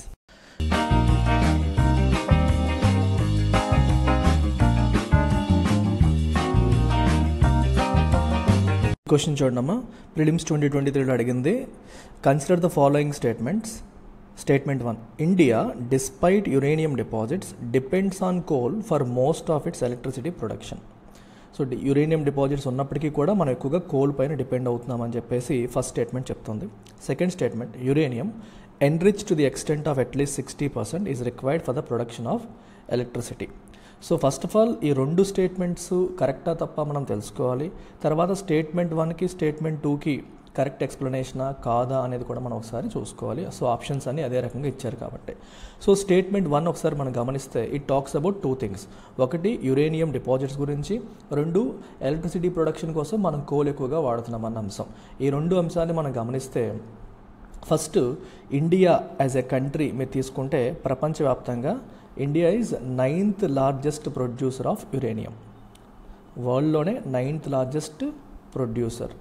question చూడమ్మా ప్రిలిమ్స్ ట్వంటీ ట్వంటీ త్రీలో అడిగింది consider the following statements statement one India despite uranium deposits depends on coal for most of its electricity production so uranium deposits ఉన్నప్పటికీ కూడా మనం ఎక్కువగా coal పైన depend అవుతున్నామని చెప్పేసి ఫస్ట్ స్టేట్మెంట్ చెప్తుంది second statement uranium enrich to the extent of at least sixty percent is required for the production of electricity so first of all ఈ రెండు స్టేట్మెంట్స్ కరెక్టా తప్ప మనం తెలుసుకోవాలి తర్వాత స్టేట్మెంట్ వన్కి స్టేట్మెంట్ టూకి కరెక్ట్ ఎక్స్ప్లెనేషనా కాదా అనేది కూడా మనం ఒకసారి చూసుకోవాలి సో ఆప్షన్స్ అన్ని అదే రకంగా ఇచ్చారు కాబట్టి సో స్టేట్మెంట్ వన్ ఒకసారి మనం గమనిస్తే it talks about two things ఒకటి యురేనియం డిపాజిట్స్ గురించి రెండు ఎలక్ట్రిసిటీ ప్రొడక్షన్ కోసం మనం కోల్ ఎక్కువగా వాడుతున్నాం అన్న అంశం ఈ రెండు అంశాన్ని మనం గమనిస్తే first India as a country మీరు తీసుకుంటే ప్రపంచవ్యాప్తంగా India is ninth largest producer of uranium వరల్డ్లోనే ninth largest producer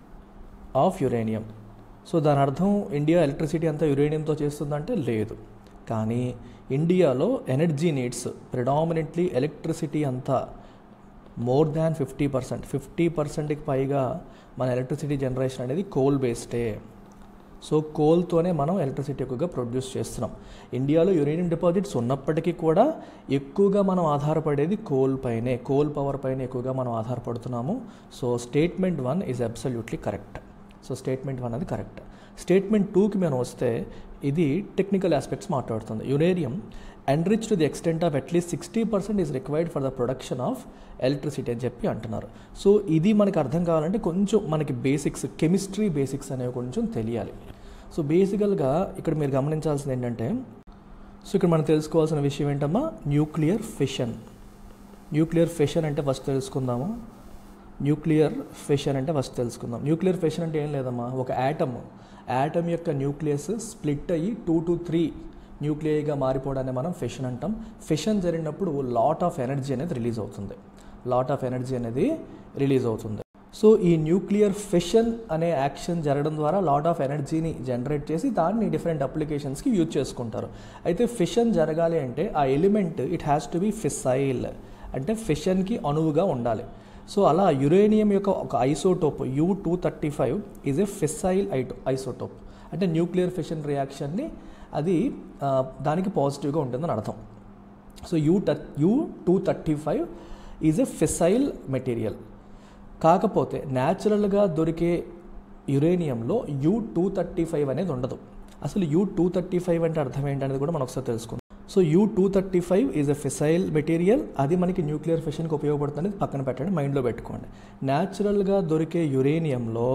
of uranium so దాని అర్థం ఇండియా ఎలక్ట్రిసిటీ అంతా యురేనియంతో చేస్తుందంటే లేదు కానీ ఇండియాలో ఎనర్జీ నీడ్స్ ప్రిడామినెంట్లీ ఎలక్ట్రిసిటీ అంతా more than fifty percent fifty పర్సెంట్కి పైగా మన ఎలక్ట్రిసిటీ జనరేషన్ అనేది కోల్ బేస్డే సో కోల్తోనే మనం ఎలక్ట్రిసిటీ ఎక్కువగా ప్రొడ్యూస్ చేస్తున్నాం ఇండియాలో యురేనియం డిపాజిట్స్ ఉన్నప్పటికీ కూడా ఎక్కువగా మనం ఆధారపడేది కోల్ పైనే కోల్ పవర్ పైన ఎక్కువగా మనం ఆధారపడుతున్నాము so statement one is absolutely correct so statement one అది కరెక్ట్ స్టేట్మెంట్ టూకి మనం వస్తే ఇది టెక్నికల్ ఆస్పెక్ట్స్ మాట్లాడుతుంది uranium enrich to the extent of at least sixty percent is required for the production of electricity అని చెప్పి అంటున్నారు సో ఇది మనకు అర్థం కావాలంటే కొంచెం మనకి బేసిక్స్ కెమిస్ట్రీ బేసిక్స్ అనేవి కొంచెం తెలియాలి సో బేసికల్గా ఇక్కడ మీరు గమనించాల్సింది ఏంటంటే సో ఇక్కడ మనం తెలుసుకోవాల్సిన విషయం ఏంటమ్మా న్యూక్లియర్ ఫిషన్ న్యూక్లియర్ ఫిషన్ అంటే ఫస్ట్ తెలుసుకుందాము న్యూక్లియర్ ఫిషన్ అంటే ఫస్ట్ తెలుసుకుందాం న్యూక్లియర్ ఫిషన్ అంటే ఏం లేదమ్మా ఒక యాటమ్ యాటమ్ యొక్క న్యూక్లియస్ స్ప్లిట్ అయ్యి టూ టు త్రీ న్యూక్లియర్గా మారిపోవడాన్ని మనం ఫిషన్ అంటాం ఫిషన్ జరిగినప్పుడు లాట్ ఆఫ్ ఎనర్జీ అనేది రిలీజ్ అవుతుంది లాట్ ఆఫ్ ఎనర్జీ అనేది రిలీజ్ అవుతుంది సో ఈ న్యూక్లియర్ ఫిషన్ అనే యాక్షన్ జరగడం ద్వారా లాట్ ఆఫ్ ఎనర్జీని జనరేట్ చేసి దాన్ని డిఫరెంట్ అప్లికేషన్స్కి యూజ్ చేసుకుంటారు అయితే ఫిషన్ జరగాలి అంటే ఆ element it has to be fissile అంటే ఫిషన్కి అనువుగా ఉండాలి సో అలా యురేనియం యొక్క ఒక isotope U two thirty five is a fissile ఐటో ఐసోటోప్ అంటే న్యూక్లియర్ ఫిషన్ రియాక్షన్ని అది ఆ, దానికి పాజిటివ్గా ఉంటుందని అర్థం సో యూ ట U two thirty five is a fissile material కాకపోతే న్యాచురల్గా దొరికే యురేనియంలో యూ టూ థర్టీ ఫైవ్ అనేది ఉండదు అసలు యూ టూ థర్టీ ఫైవ్ అంటే అర్థం ఏంటనేది కూడా మనం ఒకసారి తెలుసుకుందాం so U two thirty five is a fissile material అది మనకి న్యూక్లియర్ ఫిషన్కి ఉపయోగపడుతుంది పక్కన పెట్టండి మైండ్లో పెట్టుకోండి న్యాచురల్గా దొరికే యురేనియంలో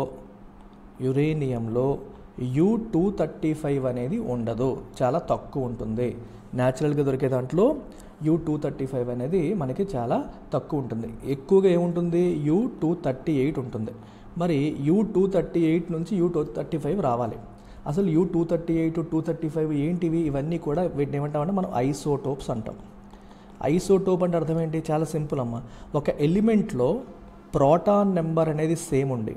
యురేనియంలో యూ టూ థర్టీ ఫైవ్ అనేది ఉండదు చాలా తక్కువ ఉంటుంది న్యాచురల్గా దొరికే దాంట్లో యూ టూ థర్టీ ఫైవ్ అనేది మనకి చాలా తక్కువ ఉంటుంది ఎక్కువగా ఏముంటుంది యూ టూ థర్టీ ఎయిట్ ఉంటుంది మరి యూ టూ థర్టీ ఎయిట్ నుంచి యూ టూ థర్టీ ఫైవ్ రావాలి అసలు U two thirty eight two thirty five ఏంటివి ఇవన్నీ కూడా వీటిని ఏమంటామంటే మనం ఐసోటోప్స్ అంటాం ఐసోటోప్ అంటే అర్థం ఏంటి చాలా సింపుల్ అమ్మ ఒక ఎలిమెంట్లో ప్రోటాన్ నెంబర్ అనేది సేమ్ ఉండి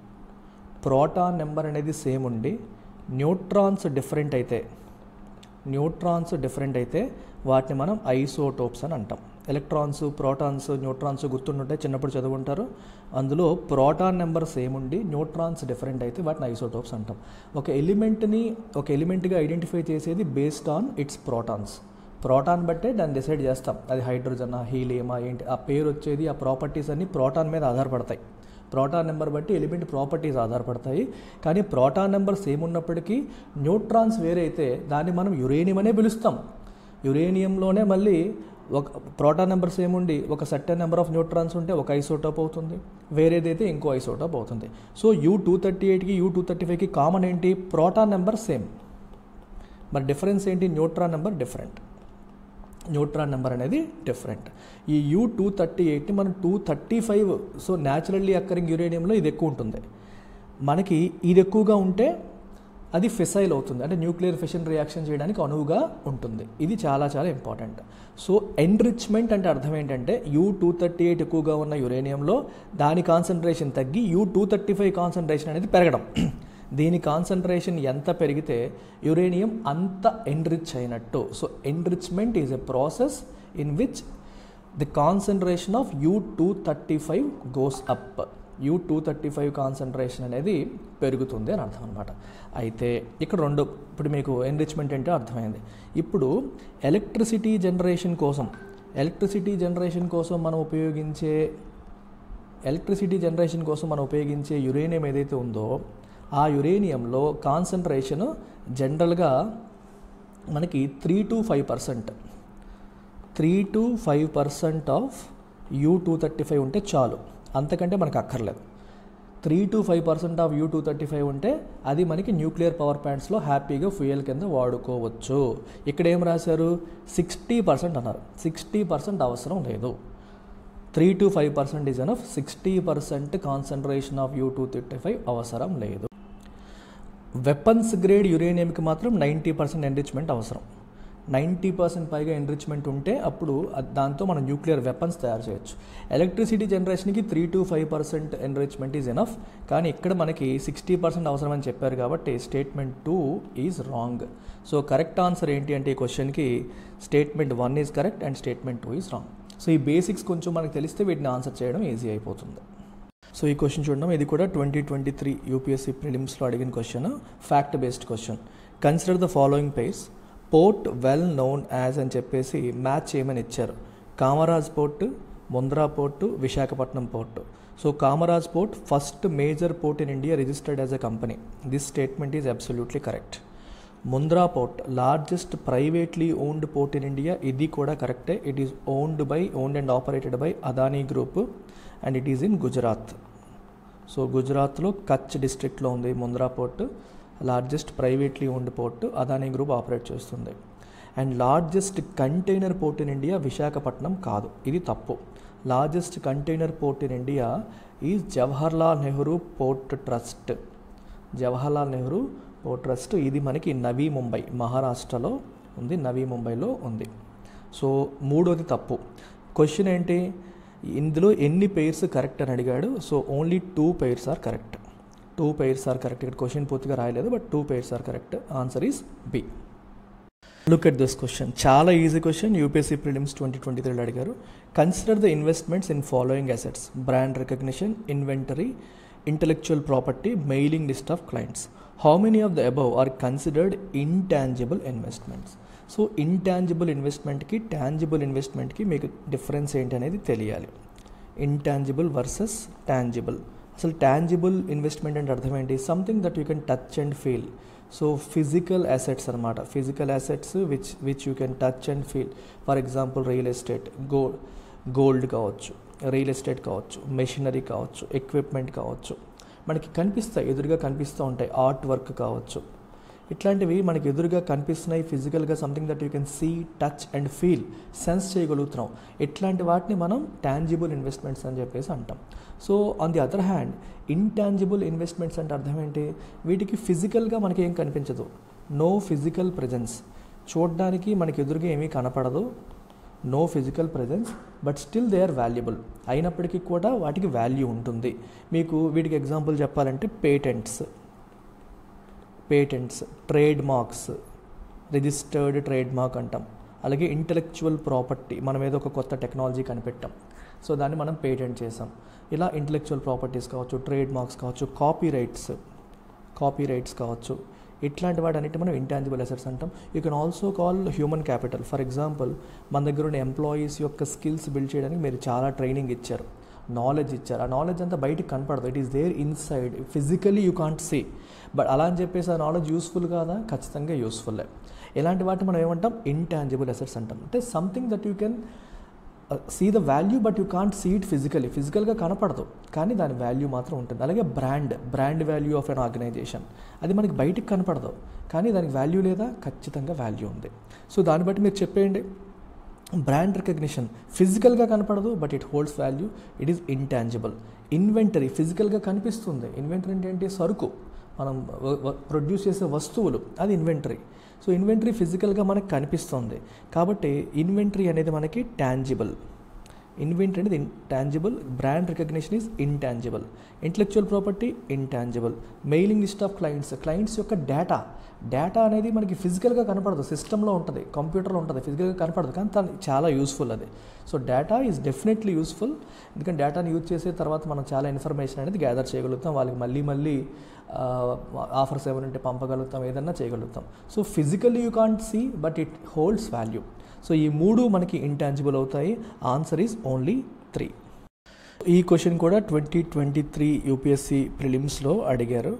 ప్రోటాన్ నెంబర్ అనేది సేమ్ ఉండి న్యూట్రాన్స్ డిఫరెంట్ అయితే న్యూట్రాన్స్ డిఫరెంట్ అయితే వాటిని మనం ఐసోటోప్స్ అని అంటాం ఎలక్ట్రాన్స్ ప్రోటాన్స్ న్యూట్రాన్స్ గుర్తుంటుంటే చిన్నప్పుడు చదువుకుంటారు అందులో ప్రోటాన్ నెంబర్ సేమ్ ఉండి న్యూట్రాన్స్ డిఫరెంట్ అయితే వాటిని ఐసోటోప్స్ అంటాం ఒక ఎలిమెంట్ని ఒక ఎలిమెంట్గా ఐడెంటిఫై చేసేది based on its protons proton బట్టే దాన్ని డిసైడ్ చేస్తాం అది హైడ్రోజనా హీలియమా ఏంటి ఆ పేరు వచ్చేది ఆ ప్రాపర్టీస్ అన్నీ ప్రోటాన్ మీద ఆధారపడతాయి ప్రోటాన్ నెంబర్ బట్టి ఎలిమెంట్ ప్రాపర్టీస్ ఆధారపడతాయి కానీ ప్రోటాన్ నెంబర్ సేమ్ ఉన్నప్పటికీ న్యూట్రాన్స్ వేరే అయితే దాన్ని మనం యురేనియం అనే పిలుస్తాం యురేనియంలోనే మళ్ళీ ఒక ప్రోటాన్ నెంబర్ సేమ్ ఉండి ఒక సర్టెన్ నెంబర్ ఆఫ్ న్యూట్రాన్స్ ఉంటే ఒక ఐసోటాప్ అవుతుంది వేరేదైతే ఇంకో ఐసోటాప్ అవుతుంది సో యూ టూ థర్టీ ఎయిట్కి యూ టూ థర్టీ ఫైవ్కి కామన్ ఏంటి ప్రోటాన్ నెంబర్ సేమ్ మరి డిఫరెన్స్ ఏంటి neutron number different neutron number అనేది డిఫరెంట్ ఈ యూ టూ థర్టీ ఎయిట్ని మనం two thirty five so naturally occurring యురేనియంలో ఇది ఎక్కువ ఉంటుంది మనకి ఇది ఎక్కువగా ఉంటే అది ఫిసైల్ అవుతుంది అంటే న్యూక్లియర్ ఫిషన్ రియాక్షన్ చేయడానికి అనువుగా ఉంటుంది ఇది చాలా చాలా ఇంపార్టెంట్ సో ఎన్రిచ్మెంట్ అంటే అర్థం ఏంటంటే యూ టూ థర్టీ ఎయిట్ ఎక్కువగా ఉన్న యురేనియంలో దాని కాన్సన్ట్రేషన్ తగ్గి U two thirty five concentration అనేది పెరగడం దీని కాన్సన్ట్రేషన్ ఎంత పెరిగితే యురేనియం అంత ఎన్రిచ్ అయినట్టు so enrichment is a process in which the concentration of U two thirty five goes up U two thirty five concentration అనేది పెరుగుతుంది అని అర్థం అనమాట అయితే ఇక్కడ రెండు ఇప్పుడు మీకు ఎన్రిచ్మెంట్ అంటే అర్థమైంది ఇప్పుడు ఎలక్ట్రిసిటీ జనరేషన్ కోసం ఎలక్ట్రిసిటీ జనరేషన్ కోసం మనం ఉపయోగించే ఎలక్ట్రిసిటీ జనరేషన్ కోసం మనం ఉపయోగించే యురేనియం ఏదైతే ఉందో ఆ యురేనియంలో కాన్సన్ట్రేషన్ జనరల్గా మనకి three to five percent three to five percent of U two thirty five ఉంటే చాలు అంతకంటే మనకు అక్కర్లేదు three to five percent of U two thirty five ఉంటే అది మనకి న్యూక్లియర్ పవర్ ప్లాంట్స్లో హ్యాపీగా ఫ్యూయల్ కింద వాడుకోవచ్చు ఇక్కడ ఏం రాశారు సిక్స్టీ పర్సెంట్ అన్నారు సిక్స్టీ పర్సెంట్ అవసరం లేదు three to five percent is enough sixty percent concentration of U two thirty five అవసరం లేదు వెపన్స్ గ్రేడ్ యురేనియంకి మాత్రం నైంటీ పర్సెంట్ ఎన్రిచ్మెంట్ అవసరం నైంటీ పర్సెంట్ పైగా ఎన్రిచ్మెంట్ ఉంటే అప్పుడు అద్- దాంతో మనం న్యూక్లియర్ వెపన్స్ తయారు చేయొచ్చు ఎలక్ట్రిసిటీ జనరేషన్కి three to five percent enrichment is enough కానీ ఇక్కడ మనకి సిక్స్టీ పర్సెంట్ అవసరం అని చెప్పారు కాబట్టి statement two is wrong so correct answer ఏంటి అంటే ఈ క్వశ్చన్కి statement one is correct and statement two is wrong so ఈ బేసిక్స్ కొంచెం మనకు తెలిస్తే వీటిని ఆన్సర్ చేయడం ఈజీ అయిపోతుంది సో ఈ క్వశ్చన్ చూడడం ఇది కూడా ట్వంటీ ట్వంటీ త్రీ యూపీఎస్సీ ప్రిలిమ్స్లో అడిగిన question fact based question consider the following pairs port well known as అని చెప్పేసి మ్యాచ్ చేయమని ఇచ్చారు Kamaraj port Mundra port Visakhapatnam port so Kamaraj port first major port in India registered as a company this statement is absolutely correct Mundra port largest privately owned port in India ఇది కూడా కరెక్టే it is owned by owned and operated by Adani group and it is in Gujarat so గుజరాత్లో కచ్ డిస్ట్రిక్ట్లో ఉంది Mundra port largest privately owned port Adani group operate చేస్తుంది and largest container port in India Visakhapatnam కాదు ఇది తప్పు largest container port in India is Jawaharlal Nehru port trust Jawaharlal Nehru port trust ఇది మనకి నవీ ముంబై మహారాష్ట్రలో ఉంది నవీ ముంబైలో ఉంది సో మూడోది తప్పు క్వశ్చన్ ఏంటి ఇందులో ఎన్ని పెయిర్స్ కరెక్ట్ అని అడిగాడు so only two pairs are correct two pairs are correct ఇక్కడ క్వశ్చన్ పూర్తిగా రాయలేదు but two pairs are correct answer is B look at this question చాలా easy question UPSC prelims twenty twenty త్రీలో అడిగారు consider the investments in following assets brand recognition inventory intellectual property mailing list of clients how many of the above are considered intangible investments so intangible ఇన్వెస్ట్మెంట్కి tangible ఇన్వెస్ట్మెంట్కి మీకు difference ఏంటి అనేది తెలియాలి intangible versus tangible అసలు tangible investment అంటే అర్థం ఏంటి something that you can touch and feel so physical assets అనమాట physical assets which which you can touch and feel for example real estate gold gold కావచ్చు real estate కావచ్చు machinery కావచ్చు equipment కావచ్చు మనకి కనిపిస్తాయి ఎదురుగా కనిపిస్తూ ఉంటాయి ఆర్ట్ వర్క్ కావచ్చు ఇట్లాంటివి మనకి ఎదురుగా కనిపిస్తున్నాయి ఫిజికల్గా something that you can see touch and feel sense చేయగలుగుతున్నాం ఇట్లాంటి వాటిని మనం టాంజిబుల్ ఇన్వెస్ట్మెంట్స్ అని చెప్పేసి అంటాం so on the other hand intangible investments అంటే అర్థం ఏంటి వీటికి ఫిజికల్గా మనకి ఏం కనిపించదు నో ఫిజికల్ ప్రజెన్స్ చూడడానికి మనకి ఎదురుగా ఏమీ కనపడదు no physical presence but still they are valuable అయినప్పటికీ కూడా వాటికి వాల్యూ ఉంటుంది మీకు వీటికి ఎగ్జాంపుల్ చెప్పాలంటే patents patents trademarks registered trademark అంటాం అలాగే ఇంటలెక్చువల్ ప్రాపర్టీ మనం ఏదో ఒక కొత్త టెక్నాలజీ కనిపెట్టాం సో దాన్ని మనం పేటెంట్ చేసాం ఇలా ఇంటలెక్చువల్ ప్రాపర్టీస్ కావచ్చు ట్రేడ్ మార్క్స్ కావచ్చు కాపీ రైట్స్ కాపీ రైట్స్ కావచ్చు ఇట్లాంటి వాటన్నిటి మనం ఇంటాంజిబుల్ అసెట్స్ అంటాం you can also call human capital for example మన దగ్గర ఉన్న ఎంప్లాయీస్ యొక్క స్కిల్స్ బిల్డ్ చేయడానికి మీరు చాలా ట్రైనింగ్ ఇచ్చారు నాలెడ్జ్ ఇచ్చారు ఆ నాలెడ్జ్ అంతా బయటికి కనపడదు it is there inside physically you can't see but అలా అని చెప్పేసి ఆ నాలెడ్జ్ యూస్ఫుల్ కాదా ఖచ్చితంగా యూస్ఫుల్లే ఇలాంటి వాటిని మనం ఏమంటాం ఇంటాంజిబుల్ అసెట్స్ అంటాం అంటే something that you can see the value but you can't see it physically ఫిజికల్గా కనపడదు కానీ దాని వాల్యూ మాత్రం ఉంటుంది అలాగే brand brand value of an organization అది మనకి బయటికి కనపడదు కానీ దానికి వాల్యూ లేదా ఖచ్చితంగా వాల్యూ ఉంది సో దాన్ని బట్టి మీరు చెప్పేయండి బ్రాండ్ రికగ్నిషన్ ఫిజికల్గా కనపడదు but it holds value it is intangible inventory ఫిజికల్గా కనిపిస్తుంది ఇన్వెంటరీ అంటే ఏంటి సరుకు మనం ప్రొడ్యూస్ చేసే వస్తువులు అది ఇన్వెంటరీ సో ఇన్వెంటరీ ఫిజికల్గా మనకు కనిపిస్తుంది కాబట్టి ఇన్వెంటరీ అనేది మనకి టాంజిబుల్ ఇన్వెంటరీ అనేది tangible brand recognition is intangible intellectual property intangible mailing list of clients clients యొక్క డేటా డేటా అనేది మనకి ఫిజికల్గా కనపడదు సిస్టంలో ఉంటుంది కంప్యూటర్లో ఉంటుంది ఫిజికల్గా కనపడదు కానీ తను చాలా యూస్ఫుల్ అది so data is definitely useful ఎందుకంటే డేటాని యూజ్ చేసే తర్వాత మనం చాలా ఇన్ఫర్మేషన్ అనేది గ్యాదర్ చేయగలుగుతాం వాళ్ళకి మళ్ళీ మళ్ళీ ఆఫర్స్ ఏమైనా పంపగలుగుతాం ఏదన్నా చేయగలుగుతాం so physically you can't see but it holds value so ఈ మూడు మనకి ఇంటాంజిబుల్ అవుతాయి ఆన్సర్ ఈజ్ ఓన్లీ త్రీ ఈ క్వశ్చన్ కూడా ట్వంటీ ట్వంటీ త్రీ యూపీఎస్సి ప్రిలిమ్స్లో అడిగారు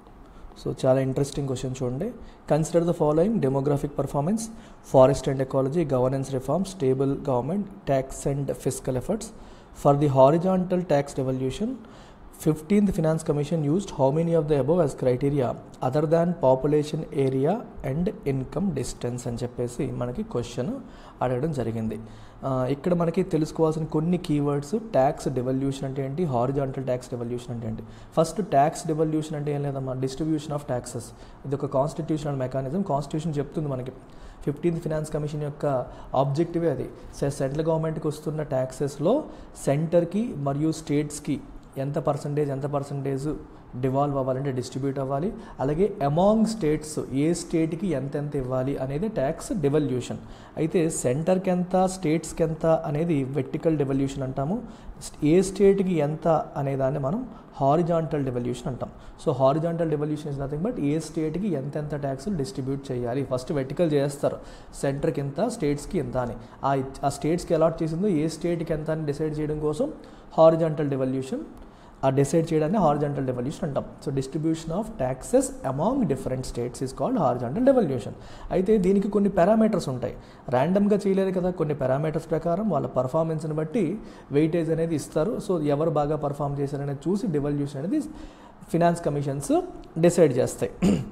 సో చాలా ఇంట్రెస్టింగ్ క్వశ్చన్ చూడండి consider the following demographic performance forest and ecology governance reform stable government tax and physical efforts for the horizontal tax revolution fifteenth finance commission used how many of the above as criteria other than population area and income distance అని చెప్పేసి మనకి question అడగడం జరిగింది ఇక్కడ మనకి తెలుసుకోవాల్సిన కొన్ని keywords tax devolution అంటే ఏంటి హారిజాంటల్ ట్యాక్స్ డెవల్యూషన్ అంటే ఏంటి ఫస్ట్ ట్యాక్స్ డెవల్యూషన్ అంటే ఏం లేదమ్మా డిస్ట్రిబ్యూషన్ ఆఫ్ ట్యాక్సెస్ ఇది ఒక కాన్స్టిట్యూషనల్ మెకానిజం కాన్స్టిట్యూషన్ చెప్తుంది మనకి ఫిఫ్టీన్త్ ఫినాన్స్ కమిషన్ యొక్క ఆబ్జెక్టివే అది సెంట్రల్ గవర్నమెంట్కి వస్తున్న ట్యాక్సెస్లో సెంటర్కి మరియు స్టేట్స్కి ఎంత పర్సంటేజ్ ఎంత పర్సంటేజ్ డివాల్వ్ అవ్వాలంటే డిస్ట్రిబ్యూట్ అవ్వాలి అలాగే అమాంగ్ స్టేట్స్ ఏ స్టేట్కి ఎంత ఎంత ఇవ్వాలి అనేది ట్యాక్స్ డివల్యూషన్ అయితే సెంటర్కి ఎంత స్టేట్స్కి ఎంత అనేది వెర్టికల్ డివల్యూషన్ అంటాము ఏ స్టేట్కి ఎంత అనేదాన్ని మనం హారిజాంటల్ డివల్యూషన్ అంటాం so horizontal devolution is nothing but a స్టేట్కి ఎంత ఎంత ట్యాక్స్ డిస్ట్రిబ్యూట్ చేయాలి ఫస్ట్ వెర్టికల్ చేస్తారు సెంటర్కి ఎంత స్టేట్స్కి ఎంత అని ఆ స్టేట్స్కి అలాట్ చేసిందో ఏ స్టేట్కి ఎంత అని డిసైడ్ చేయడం కోసం హారిజాంటల్ డివల్యూషన్ ఆ డిసైడ్ చేయడాన్ని హారిజాంటల్ డెవల్యూషన్ అంటాం so distribution of taxes among different states is called horizontal devolution అయితే దీనికి కొన్ని పారామీటర్స్ ఉంటాయి ర్యాండమ్గా చేయలేదు కదా కొన్ని పారామీటర్స్ ప్రకారం వాళ్ళ పర్ఫార్మెన్స్ని బట్టి వెయిటేజ్ అనేది ఇస్తారు సో ఎవరు బాగా పర్ఫామ్ చేశారనేది చూసి డెవల్యూషన్ అనేది ఫినాన్స్ కమిషన్స్ డిసైడ్ చేస్తాయి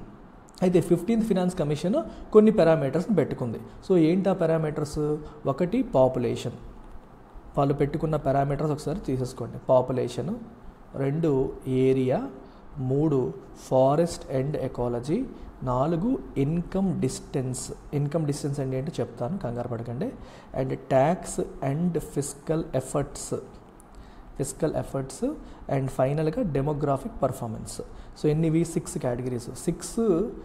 అయితే ఫిఫ్టీన్త్ ఫినాన్స్ కమిషన్ కొన్ని పారామీటర్స్ని పెట్టుకుంది సో ఏంటి ఆ పారామీటర్స్ ఒకటి పాపులేషన్ వాళ్ళు పెట్టుకున్న పారామీటర్స్ ఒకసారి తీసేసుకోండి పాపులేషన్ రెండు ఏరియా మూడు ఫారెస్ట్ అండ్ ఎకాలజీ నాలుగు ఇన్కమ్ డిస్టెన్స్ ఇన్కమ్ డిస్టెన్స్ అంటే ఏంటో చెప్తాను కంగారు పడకండి and tax and physical efforts physical efforts and ఫైనల్గా డెమోగ్రాఫిక్ పర్ఫార్మెన్స్ సో ఎన్నివి సిక్స్ కేటగిరీస్ సిక్స్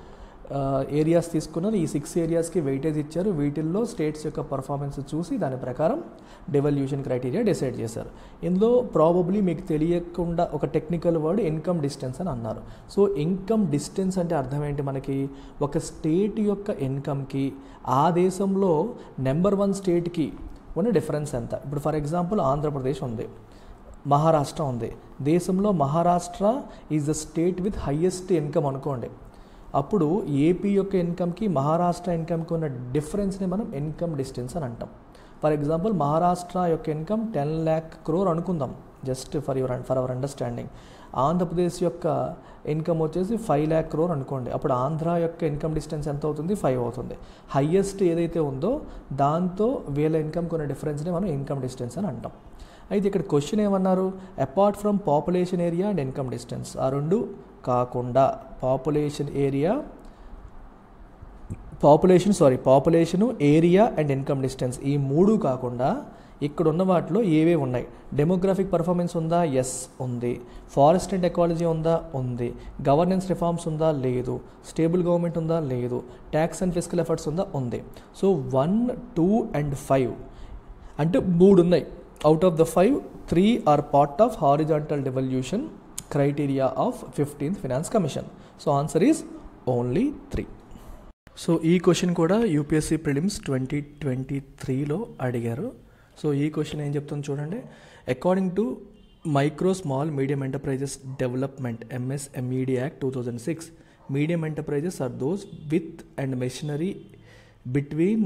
ఏరియాస్ తీసుకున్నారు ఈ సిక్స్ ఏరియాస్కి వెయిటేజ్ ఇచ్చారు వీటిల్లో స్టేట్స్ యొక్క పర్ఫార్మెన్స్ చూసి దాని ప్రకారం డెవల్యూషన్ క్రైటీరియా డిసైడ్ చేశారు ఇందులో ప్రాబబ్లీ మీకు తెలియకుండా ఒక టెక్నికల్ వర్డ్ ఇన్కమ్ డిస్టెన్స్ అని అన్నారు సో ఇన్కమ్ డిస్టెన్స్ అంటే అర్థం ఏంటి మనకి ఒక స్టేట్ యొక్క ఇన్కమ్కి ఆ దేశంలో నెంబర్ వన్ స్టేట్కి ఉన్న డిఫరెన్స్ ఎంత ఇప్పుడు ఫర్ ఎగ్జాంపుల్ ఆంధ్రప్రదేశ్ ఉంది మహారాష్ట్ర ఉంది దేశంలో Maharashtra is the state with highest income అనుకోండి అప్పుడు ఏపీ యొక్క ఇన్కమ్కి మహారాష్ట్ర ఇన్కమ్కి ఉన్న డిఫరెన్స్ని మనం ఇన్కమ్ డిస్టెన్స్ అని అంటాం ఫర్ ఎగ్జాంపుల్ మహారాష్ట్ర యొక్క ఇన్కమ్ టెన్ ల్యాక్ క్రోర్ అనుకుందాం just for your for our understanding Andhra Pradesh యొక్క ఇన్కమ్ వచ్చేసి ఫైవ్ ల్యాక్ క్రోర్ అనుకోండి అప్పుడు ఆంధ్ర యొక్క ఇన్కమ్ డిస్టెన్స్ ఎంత అవుతుంది ఫైవ్ అవుతుంది హయ్యెస్ట్ ఏదైతే ఉందో దాంతో వీళ్ళ ఇన్కమ్ కొన్న డిఫరెన్స్ని మనం ఇన్కమ్ డిస్టెన్స్ అని అంటాం అయితే ఇక్కడ క్వశ్చన్ ఏమన్నారు apart from population area and income distance ఆ రెండు కాకుండా population area population sorry population area and income distance ఈ మూడు కాకుండా ఇక్కడ ఉన్న వాటిలో ఏవే ఉన్నాయి డెమోగ్రాఫిక్ పర్ఫార్మెన్స్ ఉందా ఎస్ ఉంది ఫారెస్ట్ అండ్ ఎకాలజీ ఉందా ఉంది గవర్నెన్స్ రిఫార్మ్స్ ఉందా లేదు స్టేబుల్ గవర్నమెంట్ ఉందా లేదు ట్యాక్స్ అండ్ ఫిజికల్ ఎఫర్ట్స్ ఉందా ఉంది so one two and five అంటే మూడు ఉన్నాయి out of the five three are part of horizontal devolution criteria of fifteenth finance commission so answer is only three so ఈ question కూడా UPSC prelims twenty twenty త్రీలో అడిగారు so ఈ question ఏం చెప్తుంది చూడండి according to micro small medium enterprises development MSMED act two thousand six medium enterprises are those with and machinery between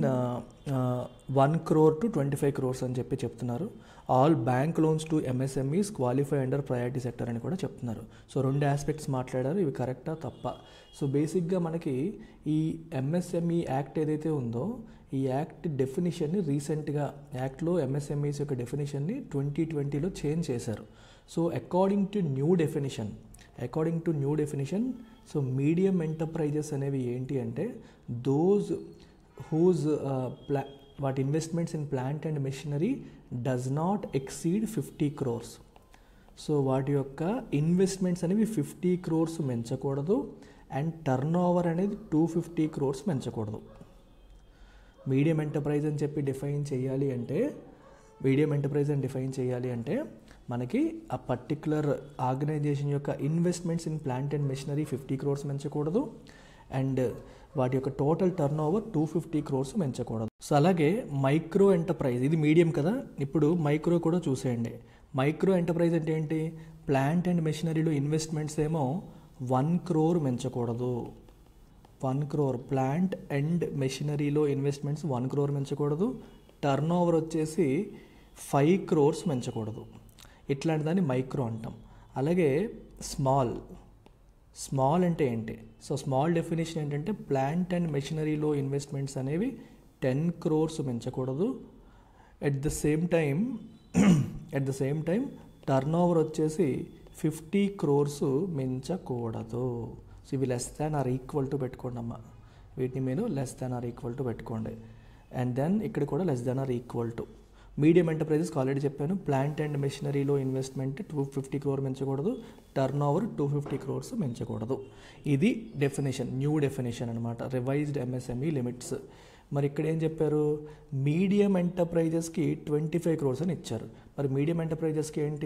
one crore to twenty five crores అని చెప్పి చెప్తున్నారు all bank loans to MSMEs qualify under priority sector అని కూడా చెప్తున్నారు so రెండు aspects మాట్లాడారు ఇవి కరెక్టా తప్ప సో బేసిక్గా మనకి ఈ ఎంఎస్ఎంఈ యాక్ట్ ఏదైతే ఉందో ఈ యాక్ట్ డెఫినిషన్ని రీసెంట్గా యాక్ట్లో ఎంఎస్ఎంఈస్ యొక్క డెఫినిషన్ని ట్వంటీ ట్వంటీలో చేంజ్ చేశారు so according to new definition according to new definition so medium enterprises అనేవి ఏంటి అంటే దోస్ హూజ్ ప్లా వాటి investments in plant and machinery does not exceed fifty crores so వాటి యొక్క ఇన్వెస్ట్మెంట్స్ అనేవి ఫిఫ్టీ క్రోర్స్ పెంచకూడదు అండ్ టర్న్ ఓవర్ అనేది టూ ఫిఫ్టీ క్రోర్స్ పెంచకూడదు మీడియం ఎంటర్ప్రైజ్ అని చెప్పి డిఫైన్ చేయాలి అంటే మీడియం ఎంటర్ప్రైజ్ అని డిఫైన్ చేయాలి అంటే మనకి ఆ పర్టిక్యులర్ ఆర్గనైజేషన్ యొక్క investments in plant and machinery fifty crores పెంచకూడదు అండ్ వాటి యొక్క total turnover two fifty crores పెంచకూడదు సో అలాగే మైక్రో ఎంటర్ప్రైజ్ ఇది మీడియం కదా ఇప్పుడు మైక్రో కూడా చూసేయండి మైక్రో ఎంటర్ప్రైజ్ అంటే ఏంటి ప్లాంట్ అండ్ మెషినరీలో ఇన్వెస్ట్మెంట్స్ ఏమో వన్ క్రోర్ పెంచకూడదు వన్ క్రోర్ ప్లాంట్ అండ్ మెషినరీలో ఇన్వెస్ట్మెంట్స్ వన్ క్రోర్ పెంచకూడదు టర్న్ ఓవర్ వచ్చేసి ఫైవ్ క్రోర్స్ పెంచకూడదు ఇట్లాంటి దాన్ని మైక్రో అంటాం అలాగే స్మాల్ స్మాల్ అంటే ఏంటి సో స్మాల్ డెఫినేషన్ ఏంటంటే ప్లాంట్ అండ్ మెషినరీలో ఇన్వెస్ట్మెంట్స్ అనేవి టెన్ క్రోర్స్ పెంచకూడదు at the same time at the same time turnover వచ్చేసి ఫిఫ్టీ క్రోర్స్ మించకూడదు సో ఇవి less than or equal to పెట్టుకోండి అమ్మ వీటిని మీరు less than or equal to పెట్టుకోండి అండ్ దెన్ ఇక్కడ కూడా less than or equal to medium ఎంటర్ప్రైజెస్కి ఆల్రెడీ చెప్పాను ప్లాంట్ అండ్ మెషినరీలో ఇన్వెస్ట్మెంట్ టూ ఫిఫ్టీ క్రోర్ పెంచకూడదు turnover two fifty crores పెంచకూడదు ఇది డెఫినేషన్ న్యూ డెఫినేషన్ అనమాట రివైజ్డ్ ఎంఎస్ఎంఈ లిమిట్స్ మరి ఇక్కడ ఏం చెప్పారు మీడియం ఎంటర్ప్రైజెస్కి ట్వంటీ ఫైవ్ క్రోర్స్ అని ఇచ్చారు మరి మీడియం ఎంటర్ప్రైజెస్కి ఏంటి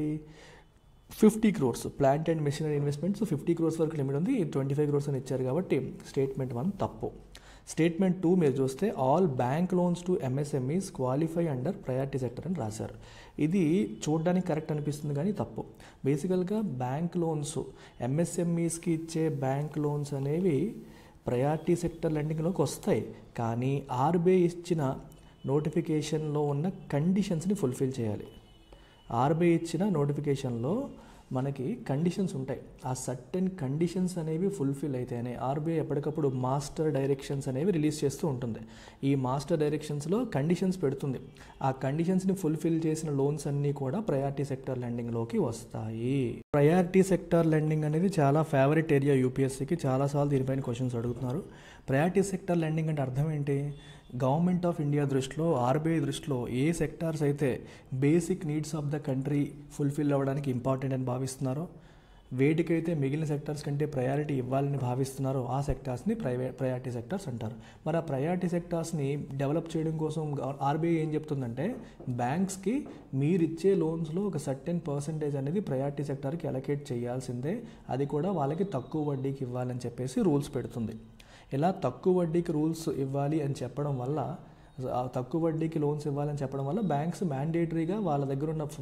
fifty crores plant and machinery investments fifty crores వరకు లిమిట్ ఉంది ట్వంటీ ఫైవ్ క్రోర్స్ అని ఇచ్చారు కాబట్టి స్టేట్మెంట్ వన్ తప్పు స్టేట్మెంట్ టూ మీరు చూస్తే all bank loans to MSMEs qualify under priority sector అని రాశారు ఇది చూడడానికి కరెక్ట్ అనిపిస్తుంది కానీ తప్పు బేసికల్గా బ్యాంక్ లోన్స్ ఎంఎస్ఎంఈస్కి ఇచ్చే బ్యాంక్ లోన్స్ అనేవి ప్రయారిటీ సెక్టర్ లెండింగ్లోకి వస్తాయి కానీ ఆర్బీఐ ఇచ్చిన నోటిఫికేషన్లో ఉన్న కండిషన్స్ని ఫుల్ఫిల్ చేయాలి ఆర్బీఐ ఇచ్చిన నోటిఫికేషన్లో మనకి కండిషన్స్ ఉంటాయి ఆ సర్టెన్ కండిషన్స్ అనేవి ఫుల్ఫిల్ అయితేనే ఆర్బీఐ ఎప్పటికప్పుడు మాస్టర్ డైరెక్షన్స్ అనేవి రిలీజ్ చేస్తూ ఉంటుంది ఈ మాస్టర్ డైరెక్షన్స్లో కండిషన్స్ పెడుతుంది ఆ కండిషన్స్ని ఫుల్ఫిల్ చేసిన లోన్స్ అన్నీ కూడా ప్రయారిటీ సెక్టర్ లెండింగ్లోకి వస్తాయి ప్రయారిటీ సెక్టర్ లెండింగ్ అనేది చాలా ఫేవరెట్ ఏరియా యూపీఎస్సీకి చాలాసార్లు దీనిపైన క్వశ్చన్స్ అడుగుతున్నారు ప్రయారిటీ సెక్టర్ లెండింగ్ అంటే అర్థం ఏంటి గవర్నమెంట్ ఆఫ్ ఇండియా దృష్టిలో ఆర్బీఐ దృష్టిలో ఏ సెక్టార్స్ అయితే basic needs of the country fulfil అవ్వడానికి ఇంపార్టెంట్ అని భావిస్తున్నారో వేటికైతే మిగిలిన సెక్టార్స్ కంటే ప్రయారిటీ ఇవ్వాలని భావిస్తున్నారో ఆ సెక్టార్స్ని ప్రైవేట్ ప్రయారిటీ సెక్టార్స్ అంటారు మరి ఆ ప్రయారిటీ సెక్టార్స్ని డెవలప్ చేయడం కోసం ఆర్బీఐ ఏం చెప్తుందంటే బ్యాంక్స్కి మీరు ఇచ్చే లోన్స్లో ఒక సర్టెన్ పర్సంటేజ్ అనేది ప్రయారిటీ సెక్టార్కి అలొకేట్ చేయాల్సిందే అది కూడా వాళ్ళకి తక్కువ వడ్డీకి ఇవ్వాలని చెప్పేసి రూల్స్ పెడుతుంది ఇలా తక్కువ వడ్డీకి రూల్స్ ఇవ్వాలి అని చెప్పడం వల్ల ఆ తక్కువ వడ్డీకి లోన్స్ ఇవ్వాలని చెప్పడం వల్ల బ్యాంక్స్ మ్యాండేటరీగా వాళ్ళ దగ్గర ఉన్న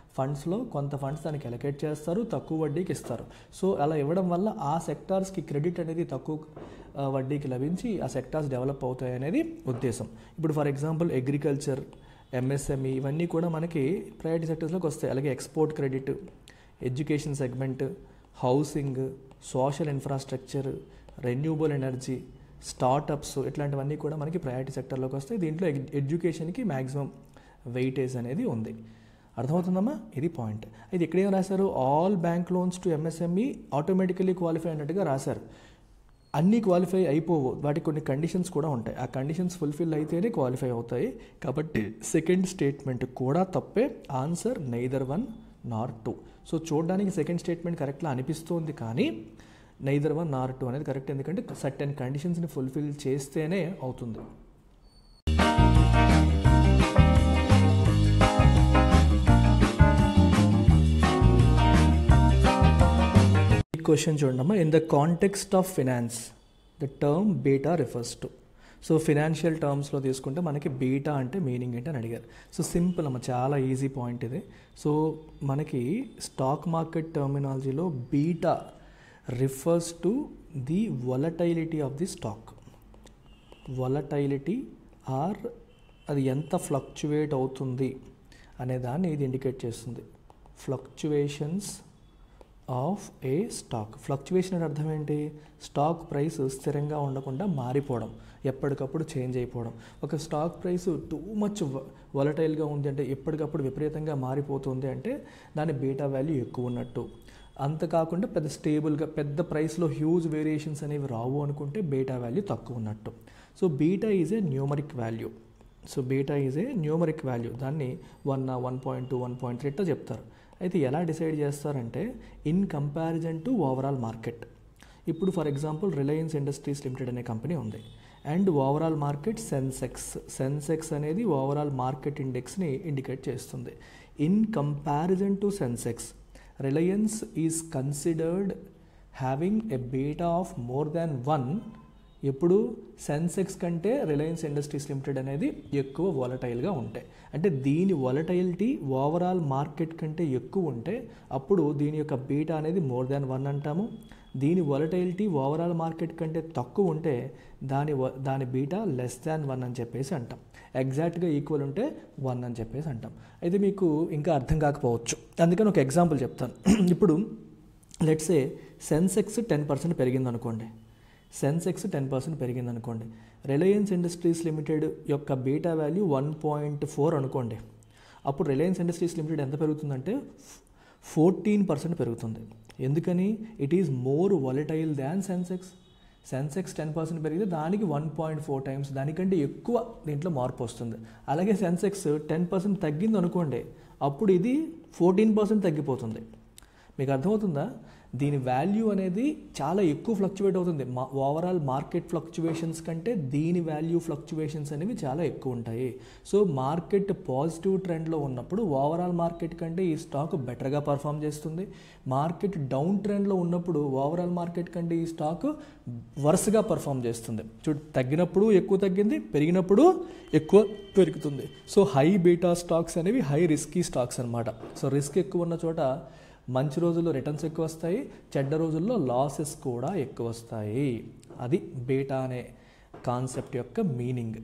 ఫండ్స్లో కొంత ఫండ్స్ దానికి ఎలకేట్ చేస్తారు తక్కువ వడ్డీకి ఇస్తారు సో అలా ఇవ్వడం వల్ల ఆ సెక్టార్స్కి క్రెడిట్ అనేది తక్కువ ఆ, వడ్డీకి లభించి ఆ సెక్టార్స్ డెవలప్ అవుతాయి అనేది ఉద్దేశం ఇప్పుడు ఫర్ ఎగ్జాంపుల్ అగ్రికల్చర్ ఎంఎస్ఎంఈ ఇవన్నీ కూడా మనకి ప్రయారిటీ సెక్టర్స్లోకి వస్తాయి అలాగే export credit education segment housing social infrastructure renewable energy startups ఇట్లాంటివన్నీ కూడా మనకి ప్రయారిటీ సెక్టర్లోకి వస్తాయి దీంట్లో ఎడ్- ఎడ్యుకేషన్కి మ్యాక్సిమం వెయిటేజ్ అనేది ఉంది అర్థమవుతుందమ్మా ఇది పాయింట్ అయితే ఇక్కడ ఏం రాశారు all bank loans to MSME automatically qualify అన్నట్టుగా రాశారు అన్నీ క్వాలిఫై అయిపోవు వాటికి కొన్ని కండిషన్స్ కూడా ఉంటాయి ఆ కండిషన్స్ ఫుల్ఫిల్ అయితేనే క్వాలిఫై అవుతాయి కాబట్టి సెకండ్ స్టేట్మెంట్ కూడా తప్పే answer neither one nor two so చూడడానికి సెకండ్ స్టేట్మెంట్ కరెక్ట్లా అనిపిస్తుంది కానీ నైదర్ వన్ నార్ టూ అనేది కరెక్ట్ ఎందుకంటే సర్టెన్ కండిషన్స్ని ఫుల్ఫిల్ చేస్తేనే అవుతుంది ఈ క్వశ్చన్ చూడమ్మా in the context of finance the term beta refers to so financial టర్మ్స్లో తీసుకుంటే మనకి బీటా అంటే మీనింగ్ ఏంటి అని అడిగారు సో సింపుల్ అమ్మ చాలా ఈజీ పాయింట్ ఇది సో మనకి స్టాక్ మార్కెట్ టర్మినాలజీలో beta refers to the volatility of the stock volatility or అది ఎంత ఫ్లక్చువేట్ అవుతుంది అనే దాన్ని ఇది ఇండికేట్ చేస్తుంది fluctuations of a stock fluctuation అంటే అర్థం ఏంటి స్టాక్ ప్రైస్ స్థిరంగా ఉండకుండా మారిపోవడం ఎప్పటికప్పుడు చేంజ్ అయిపోవడం ఒక స్టాక్ ప్రైస్ టూ మచ్ వలటైల్గా ఉంది అంటే ఎప్పటికప్పుడు విపరీతంగా మారిపోతుంది అంటే దాని బీటా వాల్యూ ఎక్కువ ఉన్నట్టు అంత కాకుండా పెద్ద స్టేబుల్గా పెద్ద ప్రైస్లో హ్యూజ్ వేరియేషన్స్ అనేవి రావు అనుకుంటే బీటా వాల్యూ తక్కువ ఉన్నట్టు so beta is a numeric value so beta is a numeric value దాన్ని one one point two one point three ఇట్లా చెప్తారు అయితే ఎలా డిసైడ్ చేస్తారంటే in comparison to overall market ఇప్పుడు for example Reliance Industries Limited అనే కంపెనీ ఉంది and overall market Sensex Sensex అనేది ఓవరాల్ మార్కెట్ ఇండెక్స్ని ఇండికేట్ చేస్తుంది in comparison to Sensex Reliance is considered having a beta of more than one ఎప్పుడు సెన్సెక్స్ కంటే Reliance Industries limited అనేది ఎక్కువ వాలటైల్గా ఉంటాయి అంటే దీని వాలటైలిటీ ఓవరాల్ మార్కెట్ కంటే ఎక్కువ ఉంటే అప్పుడు దీని యొక్క బీటా అనేది మోర్ దాన్ వన్ అంటాము దీని వాలటైలిటీ ఓవరాల్ మార్కెట్ కంటే తక్కువ ఉంటే దాని వ- దాని బీటా లెస్ దాన్ వన్ అని చెప్పేసి అంటాం ఎగ్జాక్ట్గా ఈక్వల్ ఉంటే వన్ అని చెప్పేసి అంటాం అయితే మీకు ఇంకా అర్థం కాకపోవచ్చు అందుకని ఒక ఎగ్జాంపుల్ చెప్తాను ఇప్పుడు లెట్సే సెన్సెక్స్ టెన్ పర్సెంట్ పెరిగింది అనుకోండి సెన్సెక్స్ టెన్ పర్సెంట్ పెరిగింది అనుకోండి రిలయన్స్ ఇండస్ట్రీస్ లిమిటెడ్ యొక్క beta value one point four అనుకోండి అప్పుడు రిలయన్స్ ఇండస్ట్రీస్ లిమిటెడ్ ఎంత పెరుగుతుందంటే ఫోర్టీన్ పర్సెంట్ పెరుగుతుంది ఎందుకని it is more volatile than Sensex Sensex ten percent పెరిగితే దానికి వన్ పాయింట్ ఫోర్ టైమ్స్ దానికంటే ఎక్కువ దీంట్లో మార్పు వస్తుంది అలాగే సెన్సెక్స్ టెన్ పర్సెంట్ తగ్గింది అనుకోండి అప్పుడు ఇది ఫోర్టీన్ పర్సెంట్ తగ్గిపోతుంది మీకు అర్థమవుతుందా దీని వాల్యూ అనేది చాలా ఎక్కువ ఫ్లక్చువేట్ అవుతుంది మా ఓవరాల్ మార్కెట్ ఫ్లక్చువేషన్స్ కంటే దీని వాల్యూ ఫ్లక్చువేషన్స్ అనేవి చాలా ఎక్కువ ఉంటాయి సో మార్కెట్ పాజిటివ్ ట్రెండ్లో ఉన్నప్పుడు ఓవరాల్ మార్కెట్ కంటే ఈ స్టాక్ బెటర్గా పర్ఫామ్ చేస్తుంది మార్కెట్ డౌన్ ట్రెండ్లో ఉన్నప్పుడు ఓవరాల్ మార్కెట్ కంటే ఈ స్టాక్ వరుసగా పర్ఫామ్ చేస్తుంది చూడు తగ్గినప్పుడు ఎక్కువ తగ్గింది పెరిగినప్పుడు ఎక్కువ పెరుగుతుంది సో హై బీటా స్టాక్స్ అనేవి హై రిస్కీ స్టాక్స్ అనమాట సో రిస్క్ ఎక్కువ ఉన్న చోట మంచి రోజుల్లో రిటర్న్స్ ఎక్కువ వస్తాయి చెడ్డ రోజుల్లో లాసెస్ కూడా ఎక్కువ వస్తాయి అది బీటా అనే కాన్సెప్ట్ యొక్క మీనింగ్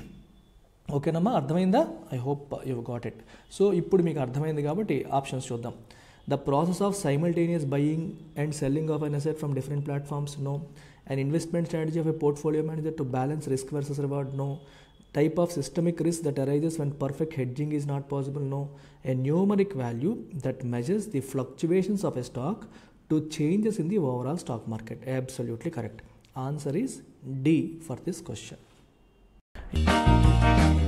ఓకేనమ్మా అర్థమైందా I hope you got it so ఇప్పుడు మీకు అర్థమైంది కాబట్టి ఆప్షన్స్ చూద్దాం the process of simultaneous buying and selling of an asset from different platforms no and investment strategy of a portfolio manager to balance risk versus reward no type of systemic risk that arises when perfect hedging is not possible no a numeric value that measures the fluctuations of a stock to changes in the overall stock market absolutely correct answer is d for this question